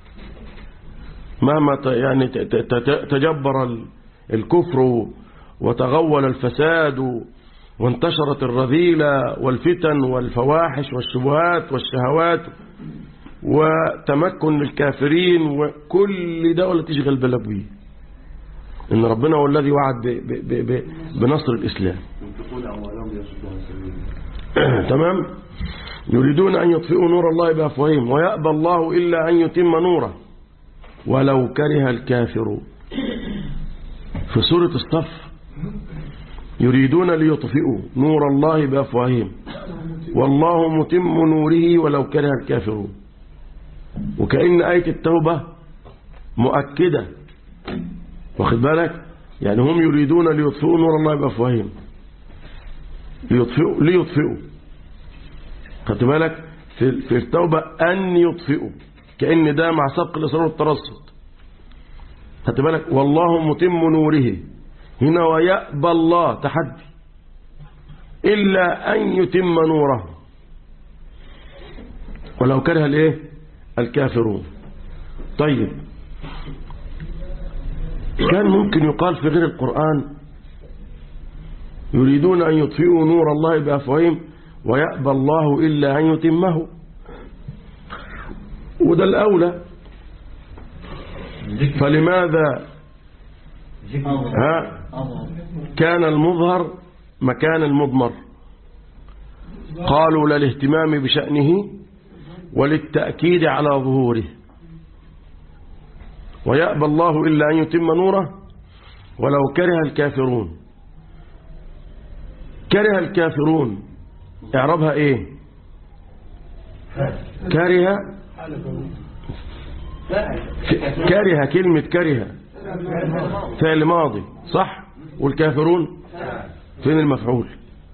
مهما ت- يعني ت- ت- ت- تجبر ال- الكفر وتغول الفساد وانتشرت الرذيلة والفتن والفواحش والشبهات والشهوات وتمكن الكافرين وكل دولة تشغل بالك بيه إن ربنا هو الذي وعد ب- ب- ب- ب- بنصر الإسلام ينفقون أموالهم ليصدوا عن سبيل الله تمام يريدون أن يطفئوا نور الله بأفواههم ويأبى الله إلا أن يتم نوره ولو كره الكافرون في سورة الصف يريدون ليطفئوا نور الله بأفواههم والله متم نوره ولو كره الكافرون وكأن آية التوبة مؤكدة واخد بالك يعني هم يريدون ليطفئوا نور الله بأفواههم ليطفئوا ليطفئوا خدت بالك في في التوبة أن يطفئوا كأن ده مع سبق الإصرار والترصد خدت بالك والله متم نوره هنا ويأبى الله تحدي إلا أن يتم نوره ولو كره الايه الكافرون طيب كان ممكن يقال في غير القرآن يريدون أن يطفئوا نور الله بأفواههم ويأبى الله إلا أن يتمه وده الأولى فلماذا ها كان المظهر مكان المضمر قالوا للاهتمام بشأنه وللتأكيد على ظهوره ويأبى الله إلا أن يتم نوره ولو كره الكافرون كره الكافرون اعربها ايه كره كره كلمة كره فعل ماضي صح والكافرون فين المفعول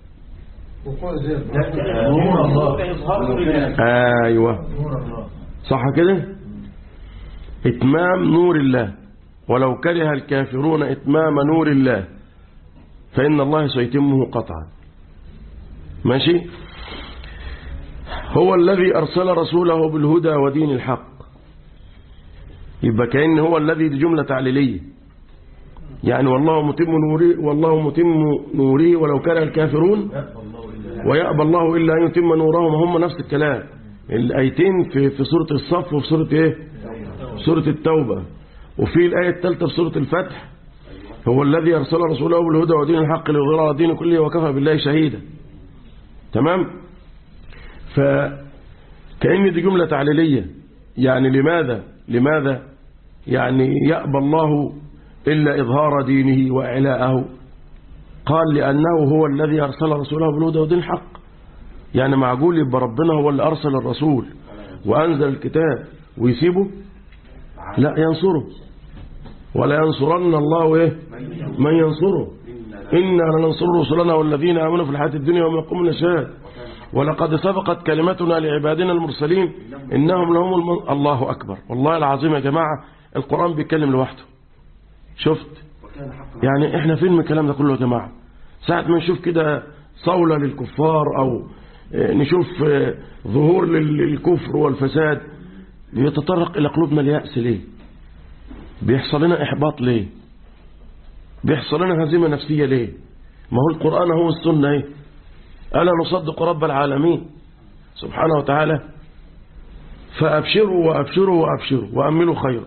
نور الله ايوه صح كده اتمام نور الله ولو كره الكافرون اتمام نور الله فإن الله سيتمه قطعا ماشي هو الذي أرسل رسوله بالهدى ودين الحق يبقى كأن هو الذي دي جملة تعليلية يعني والله متم نوره والله متم نوره ولو كره الكافرون ويأبى الله إلا أن يتم نورهم هم نفس الكلام الآيتين في في سورة الصف وفي سورة إيه سورة التوبة وفي الآية الثالثة في سورة الفتح هو الذي أرسل رسوله بالهدى ودين الحق ليظهره على الدين كله وكفى بالله شهيدا تمام فكأن دي جملة تعليلية يعني لماذا لماذا يعني يأبى الله إلا إظهار دينه وإعلاءه قال لأنه هو الذي أرسل رسوله بالهدى ودين الحق يعني معقول يبقى ربنا هو اللي أرسل الرسول وأنزل الكتاب ويسيبه لا ينصره ولا ينصرن الله إيه من ينصره إنا لننصر رسلنا والذين آمنوا في الحياة الدنيا ومن يقوم الأشهاد ولقد سبقت كلمتنا لعبادنا المرسلين إنهم لهم الم... الله أكبر والله العظيم يا جماعة القرآن بيتكلم لوحده شفت يعني احنا فين من الكلام ده كله يا جماعة ساعة ما نشوف كده صولة للكفار أو نشوف ظهور للكفر والفساد يتطرق إلى قلوبنا اليأس ليه بيحصل لنا إحباط ليه بيحصل لنا هزيمة نفسية ليه ما هو القرآن هو السنة ايه ألا نصدق رب العالمين سبحانه وتعالى فأبشروا وأبشروا وأبشروا وأملوا خيرا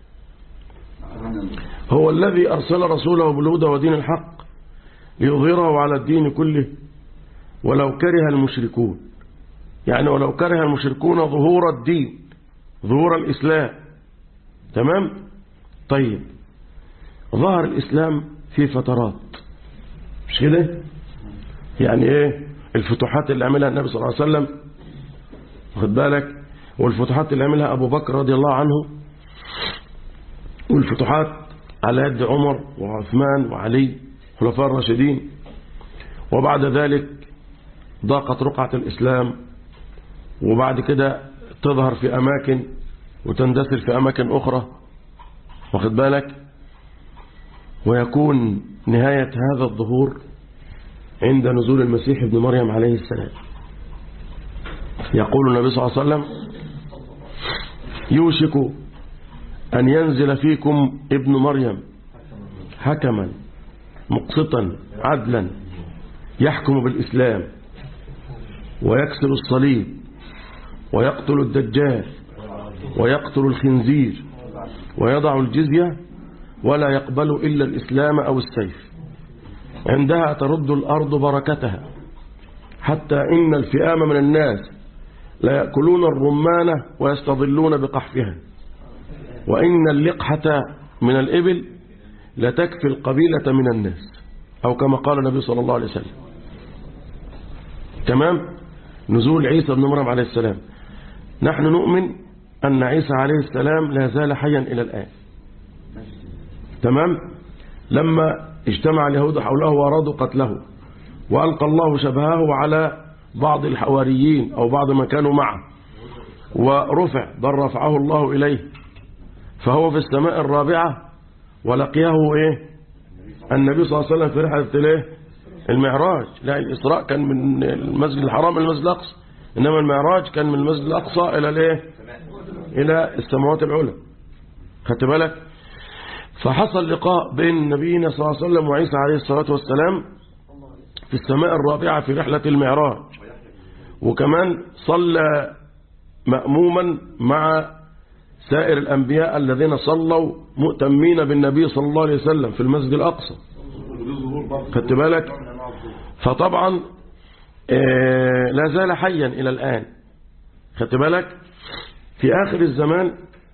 هو الذي أرسل رسوله بالهدى ودين الحق ليظهره على الدين كله ولو كره المشركون يعني ولو كره المشركون ظهور الدين ظهور الإسلام تمام طيب ظهر الإسلام في فترات مش كده يعني ايه الفتوحات اللي عملها النبي صلى الله عليه وسلم واخد بالك والفتوحات اللي عملها ابو بكر رضي الله عنه والفتوحات على يد عمر وعثمان وعلي خلفاء الراشدين وبعد ذلك ضاقت رقعة الإسلام وبعد كده تظهر في أماكن وتندثر في أماكن أخرى واخد بالك ويكون نهاية هذا الظهور عند نزول المسيح ابن مريم عليه السلام يقول النبي صلى الله عليه وسلم يوشك أن ينزل فيكم ابن مريم حكما مقسطا عدلا يحكم بالإسلام ويكسر الصليب ويقتل الدجال ويقتل الخنزير ويضع الجزية ولا يقبل إلا الإسلام أو السيف عندها ترد الأرض بركتها حتى إن الفئام من الناس لا يأكلون الرمانة ويستظلون بقحفها وإن اللقحة من الإبل لتكفي القبيلة من الناس أو كما قال النبي صلى الله عليه وسلم تمام نزول عيسى بن مريم عليه السلام نحن نؤمن أن عيسى عليه السلام لا زال حيا إلى الآن تمام لما اجتمع اليهود حوله وأرادوا قتله وألقى الله شبهه على بعض الحواريين أو بعض ما كانوا معه ورفع بل رفعه الله إليه فهو في السماء الرابعة ولقيه إيه النبي صلى الله عليه وسلم في رحلة إيه المعراج لا الإسراء كان من المسجد الحرام إلى المسجد الأقصى إنما المعراج كان من المسجد الأقصى إلى الإيه إلى السماوات العلى خدت بالك فحصل لقاء بين نبينا صلى الله عليه وسلم وعيسى عليه الصلاة والسلام في السماء الرابعة في رحلة المعراج وكمان صلى مأموما مع سائر الأنبياء الذين صلوا مؤتمين بالنبي صلى الله عليه وسلم في المسجد الأقصى خدت بالك فطبعا آه لا زال حيا إلى الآن خدت بالك في آخر الزمان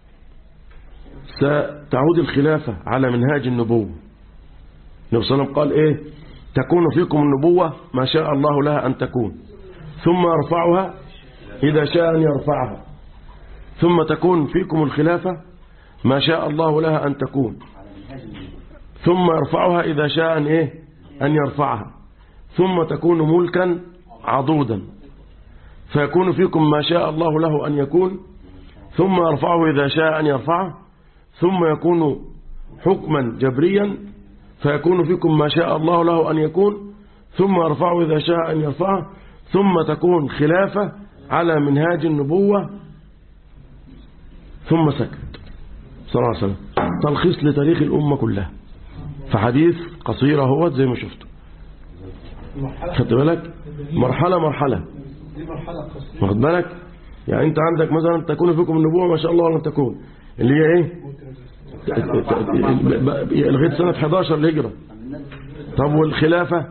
ستعود الخلافة على منهاج النبوة النبي صلى الله عليه وسلم قال إيه تكون فيكم النبوة ما شاء الله لها أن تكون ثم يرفعها إذا شاء أن يرفعها ثم تكون فيكم الخلافة ما شاء الله لها أن تكون ثم يرفعها إذا شاء أن, إيه؟ أن يرفعها ثم تكون ملكا عضودا فيكون فيكم ما شاء الله له أن يكون ثم يرفعه إذا شاء أن يرفعه ثم يكون حكما جبريا فيكون فيكم ما شاء الله له أن يكون ثم يرفعه إذا شاء أن يرفعه ثم تكون خلافة على منهاج النبوة ثم سكت صلى الله عليه وسلم تلخيص لتاريخ الأمة كلها فحديث قصير اهوت زي ما شفتوا خدت بالك مرحلة مرحلة دي مرحلة قصيرة واخد بالك يعني انت عندك مثلا تكون فيكم النبوة ما شاء الله لن تكون اللي هي ايه لغاية سنة 11 الهجرة طب والخلافة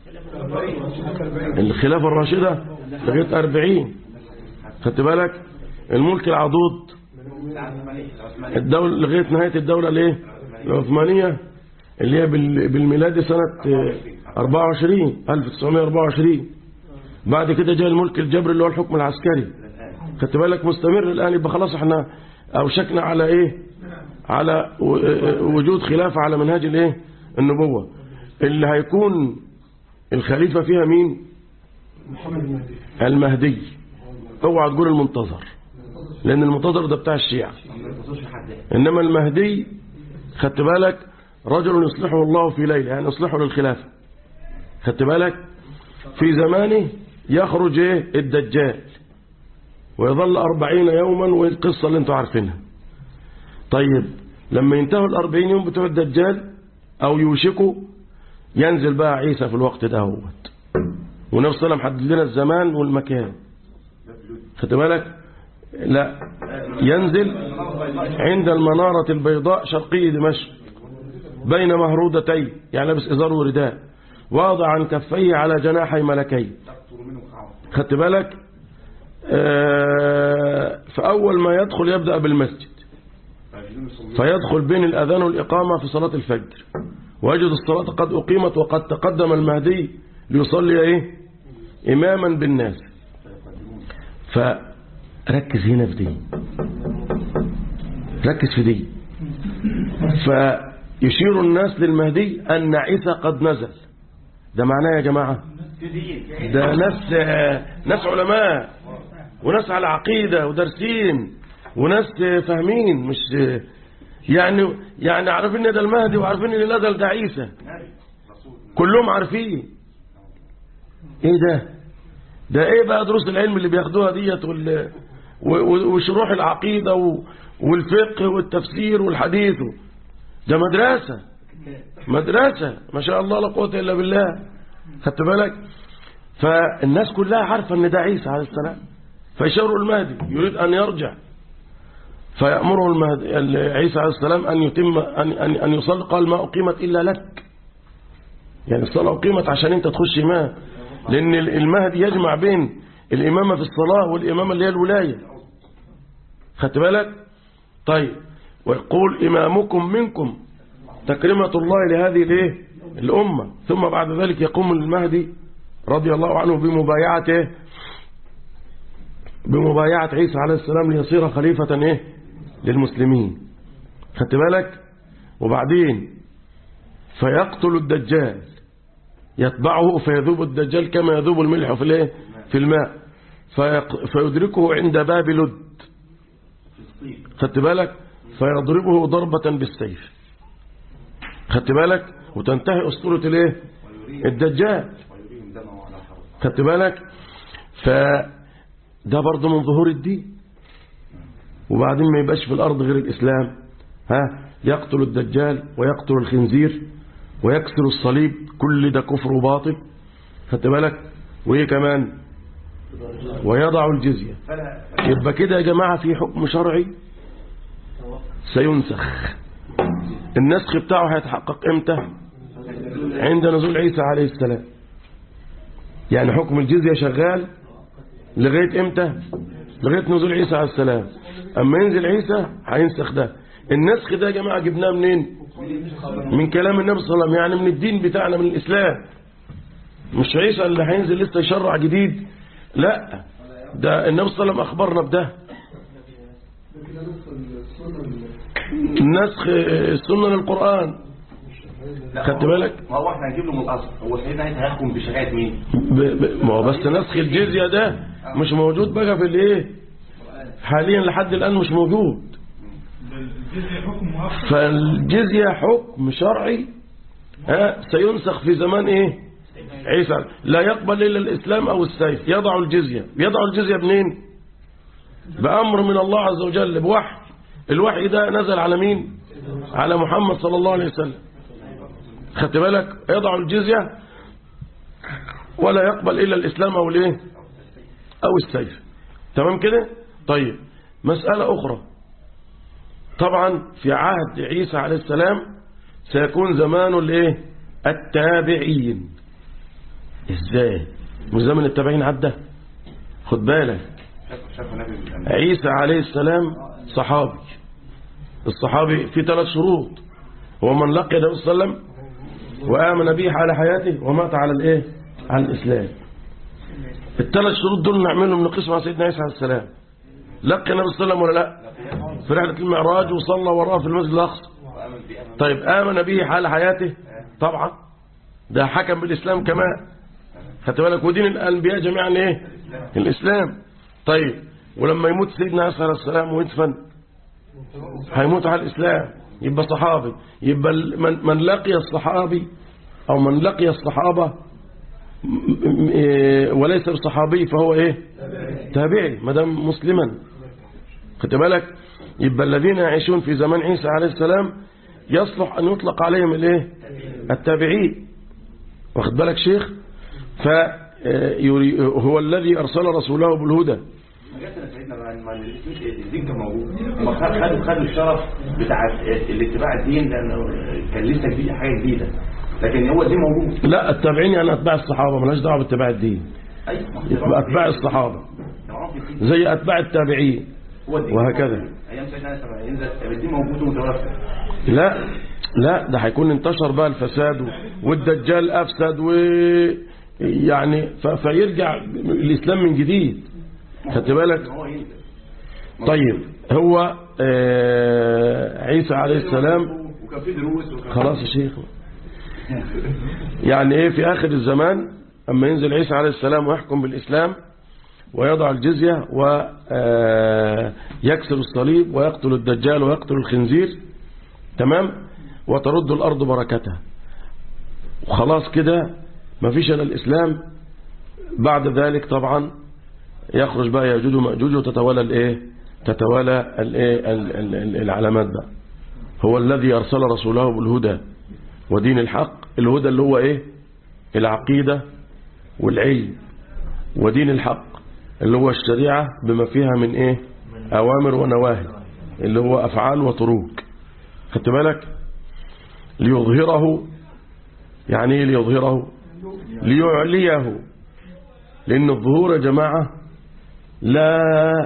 الخلافة الراشدة لغاية 40 خدت بالك الملك العضوض الدولة لغاية نهاية الدولة الايه العثمانية اللي هي بال- بالميلاد سنة 24 1924 بعد كده جاء الملك الجبري اللي هو الحكم العسكري خدت بالك مستمر الآن يبقى خلاص احنا أوشكنا على ايه على و- وجود خلافة على منهاج الايه النبوة اللي هيكون الخليفة فيها مين محمد المهدي المهدي اوعى تقول المنتظر لأن المنتظر ده بتاع الشيعة إنما المهدي خدت بالك رجل يصلحه الله في ليلة يعني يصلحه للخلافة خدت بالك في زمانه يخرج ايه الدجال ويظل أربعين يوما والقصة اللي انتوا عارفينها طيب لما ينتهوا الأربعين يوم بتوع الدجال أو يوشكوا ينزل بقى عيسى في الوقت ده هوت ونفس الله محدد لنا الزمان والمكان خدت بالك لا ينزل عند المنارة البيضاء شرقي دمشق بين مهرودتين يعني لابس إزار ورداء واضع عن كفيه على جناحي ملكين خدت بالك آه، فأول ما يدخل يبدأ بالمسجد فيدخل بين الأذان والإقامة في صلاة الفجر ويجد الصلاة قد أقيمت وقد تقدم المهدي ليصلي ايه إماما بالناس فركز هنا في دي ركز في دي فيشير الناس للمهدي أن عيسى قد نزل ده معناه يا جماعة ده ناس ناس علماء وناس على عقيدة ودارسين وناس فاهمين مش يعني يعني عارفين ان ده المهدي وعارفين ان اللي نزل ده عيسى كلهم عارفين ايه ده ده ايه بقى دروس العلم اللي بياخدوها ديت وال و- وشروح العقيدة و- والفقه والتفسير والحديث ده مدرسة مدرسة ما شاء الله لا قوة إلا بالله خدت بالك فالناس كلها عارفة ان ده عيسى عليه السلام فيشاور المهدي يريد أن يرجع فيأمره المهدي عيسى عليه السلام أن يتم أن, أن, أن يصلي قال ما أقيمت إلا لك يعني الصلاة أقيمت عشان أنت تخش إمام لأن المهدي يجمع بين الإمامة في الصلاة والإمامة اللي هي الولاية خدت بالك طيب ويقول إمامكم منكم تكرمة الله لهذه الايه الأمة ثم بعد ذلك يقوم المهدي رضي الله عنه بمبايعته بمبايعة عيسى عليه السلام ليصير خليفة ايه للمسلمين خدت بالك وبعدين فيقتل الدجال يتبعه فيذوب الدجال كما يذوب الملح في الايه في الماء فيق... فيدركه عند باب لد خدت بالك فيضربه ضربة بالسيف خدت بالك وتنتهي أسطورة الايه الدجال خدت بالك فده برضه من ظهور الدين وبعدين ما يبقاش في الأرض غير الإسلام ها يقتل الدجال ويقتل الخنزير ويكسر الصليب كل ده كفر وباطل خدت بالك وايه كمان ويضع الجزية يبقى كده يا جماعة في حكم شرعي سينسخ النسخ بتاعه هيتحقق امتى عند نزول عيسى عليه السلام يعني حكم الجزية شغال لغاية امتى لغاية نزول عيسى عليه السلام اما ينزل عيسى هينسخ ده النسخ ده يا جماعة جبناه منين من كلام النبي صلى الله عليه وسلم يعني من الدين بتاعنا من الإسلام مش عيسى اللي هينزل لسه يشرع جديد لا ده النبي صلى الله عليه وسلم أخبرنا بده نسخ السنة للقرآن خدت بالك ما هو احنا هنجيب له من الاصل هو سيدنا عيسى هيحكم بشهاده مين ب... ب... ما هو بس نسخ الجزية ده مش موجود بقى في الايه حاليا لحد الآن مش موجود الجزية حكم مؤخر فالجزية حكم شرعي ها سينسخ في زمان ايه عيسى لا يقبل إلا الإسلام أو السيف يضع الجزية يضع الجزية منين بأمر من الله عز وجل بوحي الوحي ده نزل على مين على محمد صلى الله عليه وسلم خدت بالك يضع الجزية ولا يقبل إلا الإسلام أو الايه أو السيف تمام كده طيب مسألة أخرى طبعا في عهد عيسى عليه السلام سيكون زمان الايه التابعين ازاي مش زمن التابعين عدى خد بالك شاف شاف النبي من- عيسى عليه السلام صحابي الصحابي في ثلاث شروط هو من لقي النبي صلى الله عليه وسلم وآمن به على حياته ومات على الايه على الإسلام الثلاث شروط دول نعملهم نقيس مع سيدنا عيسى عليه السلام لقي النبي صلى الله عليه وسلم ولا لا في رحلة المعراج وصلى وراه في المسجد الأقصى طيب آمن به حال حياته طبعا ده حكم بالإسلام كمان خدت بالك ودين الأنبياء جميعا ايه الإسلام طيب ولما يموت سيدنا عيسى عليه السلام ويدفن هيموت على الإسلام يبقى صحابي يبقى ال- من, من لقي الصحابي أو من لقي الصحابة م- م- إيه، وليس بصحابي فهو ايه تابعي ما دام مسلما خدت بالك يبقى الذين يعيشون في زمان عيسى عليه السلام يصلح أن يطلق عليهم الايه التابعين واخد بالك شيخ فهو الذي أرسل رسوله بالهدى جاتنا سيدنا ما ما الدين كان موجود هم خدوا خدوا الشرف بتاع الاتباع الدين لانه كان لسه جديد حاجه جديده لكن هو الدين موجود لا التابعين يعني أتباع الصحابة ملاش دعوة باتباع الدين ايوه يبقى أتباع الصحابة معروف الدين. زي أتباع التابعين هو الدين وهكذا. موجود. ايام سيدنا عيسى ما ينزل الدين موجود ومتوفر لا لا ده هيكون انتشر بقى الفساد و- والدجال أفسد و يعني ف- فيرجع الإسلام من جديد خدت بالك طيب هو آه، عيسى عليه السلام وكان في دروس وكان خلاص يا شيخ يعني ايه في اخر الزمان اما ينزل عيسى عليه السلام ويحكم بالاسلام ويضع الجزية ويكسر الصليب ويقتل الدجال ويقتل الخنزير تمام وترد الارض بركتها وخلاص كده مفيش الا الاسلام بعد ذلك طبعا يخرج بقى ياجوج وماجوج وتتوالى الايه تتوالى الايه ال- ال- ال- العلامات بقى هو الذي أرسل رسوله بالهدى ودين الحق الهدى اللي هو إيه العقيدة والعلم ودين الحق اللي هو الشريعة بما فيها من إيه أوامر ونواهي اللي هو أفعال وتروك خدت بالك ليظهره يعني إيه ليظهره ليعليه لأن الظهور يا جماعة لا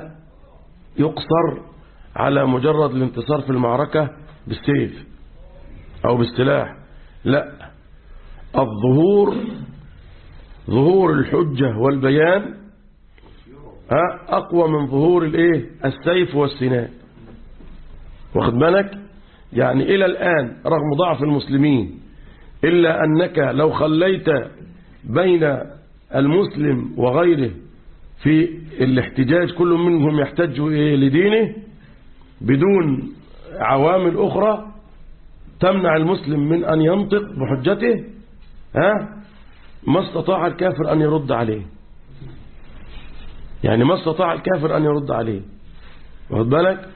يقصر على مجرد الانتصار في المعركة بالسيف أو بالسلاح لا الظهور ظهور الحجة والبيان ها، أقوى من ظهور الايه السيف والسنان واخد بالك يعني إلى الآن رغم ضعف المسلمين إلا أنك لو خليت بين المسلم وغيره في الاحتجاج كل منهم يحتج إيه لدينه بدون عوامل أخرى تمنع المسلم من أن ينطق بحجته ها ما استطاع الكافر أن يرد عليه يعني ما استطاع الكافر أن يرد عليه واخد بالك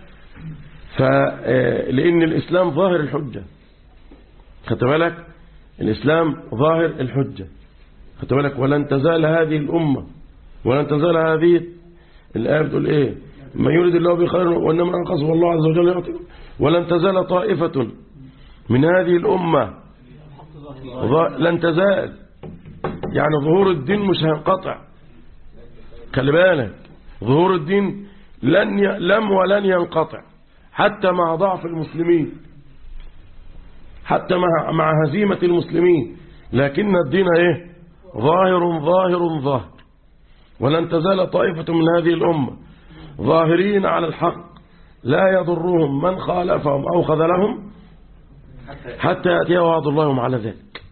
فلأن الإسلام ظاهر الحجة خدت بالك الإسلام ظاهر الحجة خدت بالك ولن تزال هذه الأمة ولن تزال هذه الآية بتقول إيه ما يريد الله بخير وإنما أنقصه الله عز وجل يعطي ولن تزال طائفة من هذه الأمة ظا- لن تزال يعني ظهور الدين مش هينقطع خلي بالك ظهور الدين لن ي... لم ولن ينقطع حتى مع ضعف المسلمين حتى مع, مع هزيمة المسلمين لكن الدين ايه ظاهر ظاهر ظاهر ولن تزال طائفة من هذه الأمة ظاهرين على الحق لا يضرهم من خالفهم أو خذلهم حتى يأتي وعد الله على ذلك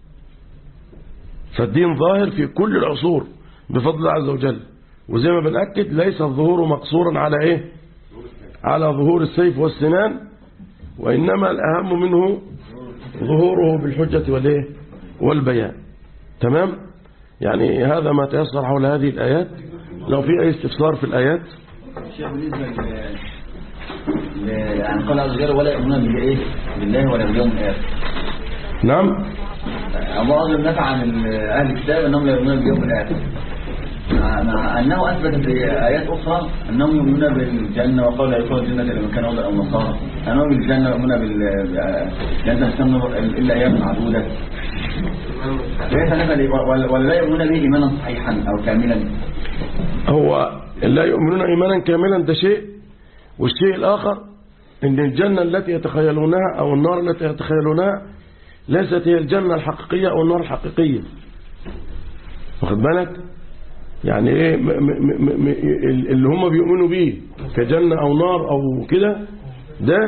فالدين ظاهر في كل العصور بفضل الله عز وجل وزي ما بنأكد ليس الظهور مقصورا على ايه على ظهور السيف والسنان وإنما الأهم منه ظهوره بالحجة والايه والبيان تمام يعني هذا ما تيسر حول هذه الآيات لو في أي استفسار في الآيات الشيخ بالنسبة ل ل- يعني قال عز وجل ولا يؤمنون بإيه بالله ولا باليوم الآخر نعم الله أظلم نفع عن ال- أهل الكتاب أنهم لا يؤمنون باليوم الآخر مع مع أنه أثبت في آيات أخرى أنهم يؤمنون بالجنة وقال لا يدخل الجنة إلا من كان هودا أو نصارى أنهم بالجنة يؤمنون بالجنة تستمر إلا أيام معدودة ليس نفع ولا ولا لا يؤمنون به إيمانا صحيحا أو كاملا هو لا يؤمنون إيمانا كاملا ده شيء والشيء الآخر أن الجنة التي يتخيلونها أو النار التي يتخيلونها ليست هي الجنة الحقيقية أو النار الحقيقية واخد بالك يعني ايه م م م م اللي هم بيؤمنوا بيه كجنة أو نار أو كده ده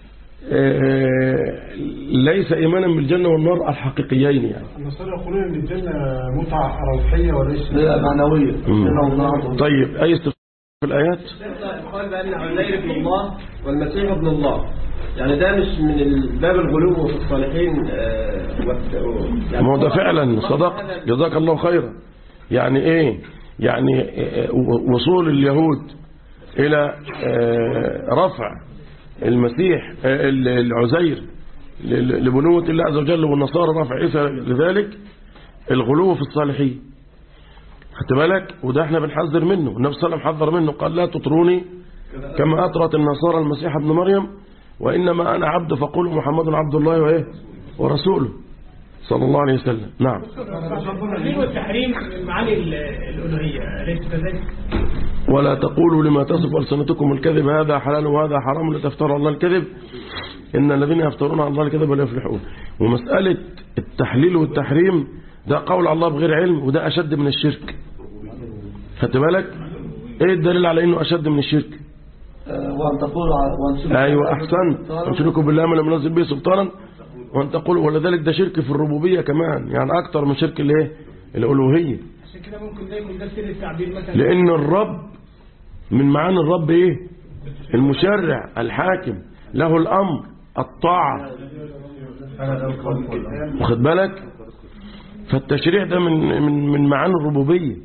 آه، ليس إيمانا بالجنة والنار الحقيقيين يعني النصارى يقولون ان الجنه متعه روحيه وليس لا معنوية مم. طيب أي استفسار في الآيات قال بأن عزير ابن الله والمسيح ابن الله يعني ده مش من ال- باب الغلو في الصالحين آه، والت- و- يعني ما هو ده طبعاً- فعلا طبعاً صدق هذا- جزاك الله خيرا يعني ايه يعني آه، وصول اليهود الى آه، رفع المسيح آه، ال- العزير ل- لبنوة الله عز وجل والنصارى رفع عيسى لذلك الغلو في الصالحين خدت بالك وده احنا بنحذر منه النبي صلى الله عليه وسلم حذر منه قال لا تطروني كما أطرت النصارى المسيح ابن مريم وإنما أنا عبد فقولوا محمد عبد الله وإيه ورسوله صلى الله عليه وسلم نعم التحليل والتحريم من معاني ال- الألوهية أليس كذلك؟ ولا تقولوا لما تصف ألسنتكم الكذب هذا حلال وهذا حرام لتفتروا على الله الكذب إن الذين يفترون على الله الكذب لا يفلحون ومسألة التحليل والتحريم ده قول الله بغير علم وده أشد من الشرك خدت بالك ايه الدليل على انه أشد من الشرك آه، وأن تقول وأن تشرك ايوه احسنت وتشركوا بالله ما لم ينزل به سلطانا وان تقولوا ولذلك ده شرك في الربوبيه كمان يعني اكتر من شرك الايه الالوهيه عشان كده ممكن ده يكون ده سر التعبير مثلا لان الرب من معاني الرب ايه المشرع الحاكم له الامر الطاعه واخد بالك فالتشريع ده من من من معاني الربوبيه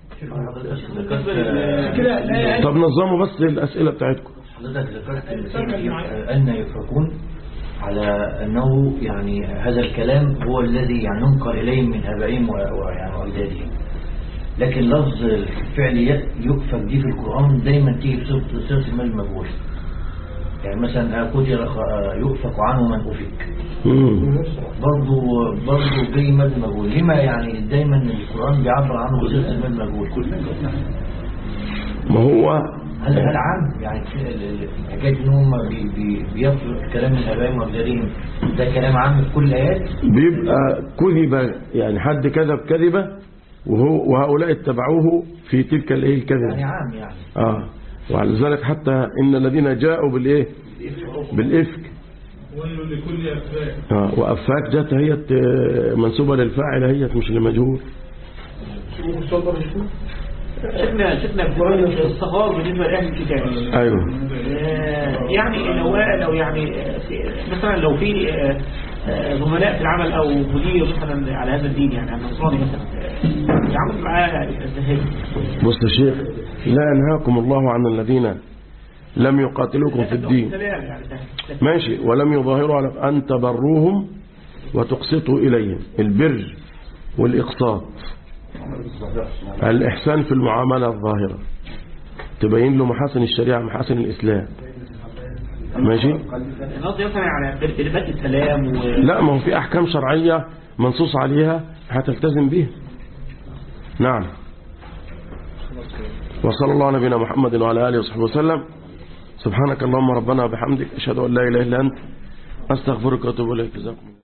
كده لا يعني طب نظموا بس الاسئله بتاعتكم حضرتك ذكرت أن يفرقون على أنه يعني هذا الكلام هو الذي يعني ننقل إليهم من آبائهم و- ويعني وأجدادهم لكن لفظ الفعل ي- يؤفك دي في القرآن دايما تيجي في صيغة صيغة المال المجهول يعني مثلا قتل خ- يؤفك عنه من أفك مم. برضه برضه جاي مال مجهول لما يعني دايما القرآن بيعبر عنه بصيغة المال المجهول ما هو هل هل عام يعني ال- ال- حكايه ان هم بي بي بيفرق كلام من ابائهم واجدادهم ده كلام عام في كل الايات بيبقى كذب يعني حد كذب كذبة وهو وهؤلاء اتبعوه في تلك الايه يعني الكذبة عام يعني اه وعلى ذلك حتى ان الذين جاءوا بالايه بالافك ويل لكل أفاك اه وافاك جت هي منسوبه للفاعل هي مش للمجهول شفنا شفنا في الصغار بالنسبة لأهل الكتاب ايوه آه، يعني لو لو يعني آه، في- مثلا لو في آه، آه، زملاء في العمل او مدير مثلا على هذا الدين يعني على النصراني مثلا آه، يعمل معاه الذهاب بص يا شيخ لا ينهاكم الله عن الذين لم يقاتلوكم في الدين سلام يعني ده. ماشي ولم يظاهروا على أن تبروهم وتقسطوا إليهم البر والإقساط الإحسان في المعاملة الظاهرة تبين له محاسن الشريعة محاسن الإسلام ماشي النص مثلا على كلمات السلام و... لا ما هو في أحكام شرعية منصوص عليها هتلتزم بيها نعم وصلى الله على نبينا محمد وعلى آله وصحبه وسلم سبحانك اللهم ربنا وبحمدك أشهد أن لا إله إلا أنت أستغفرك وأتوب إليك جزاكم الله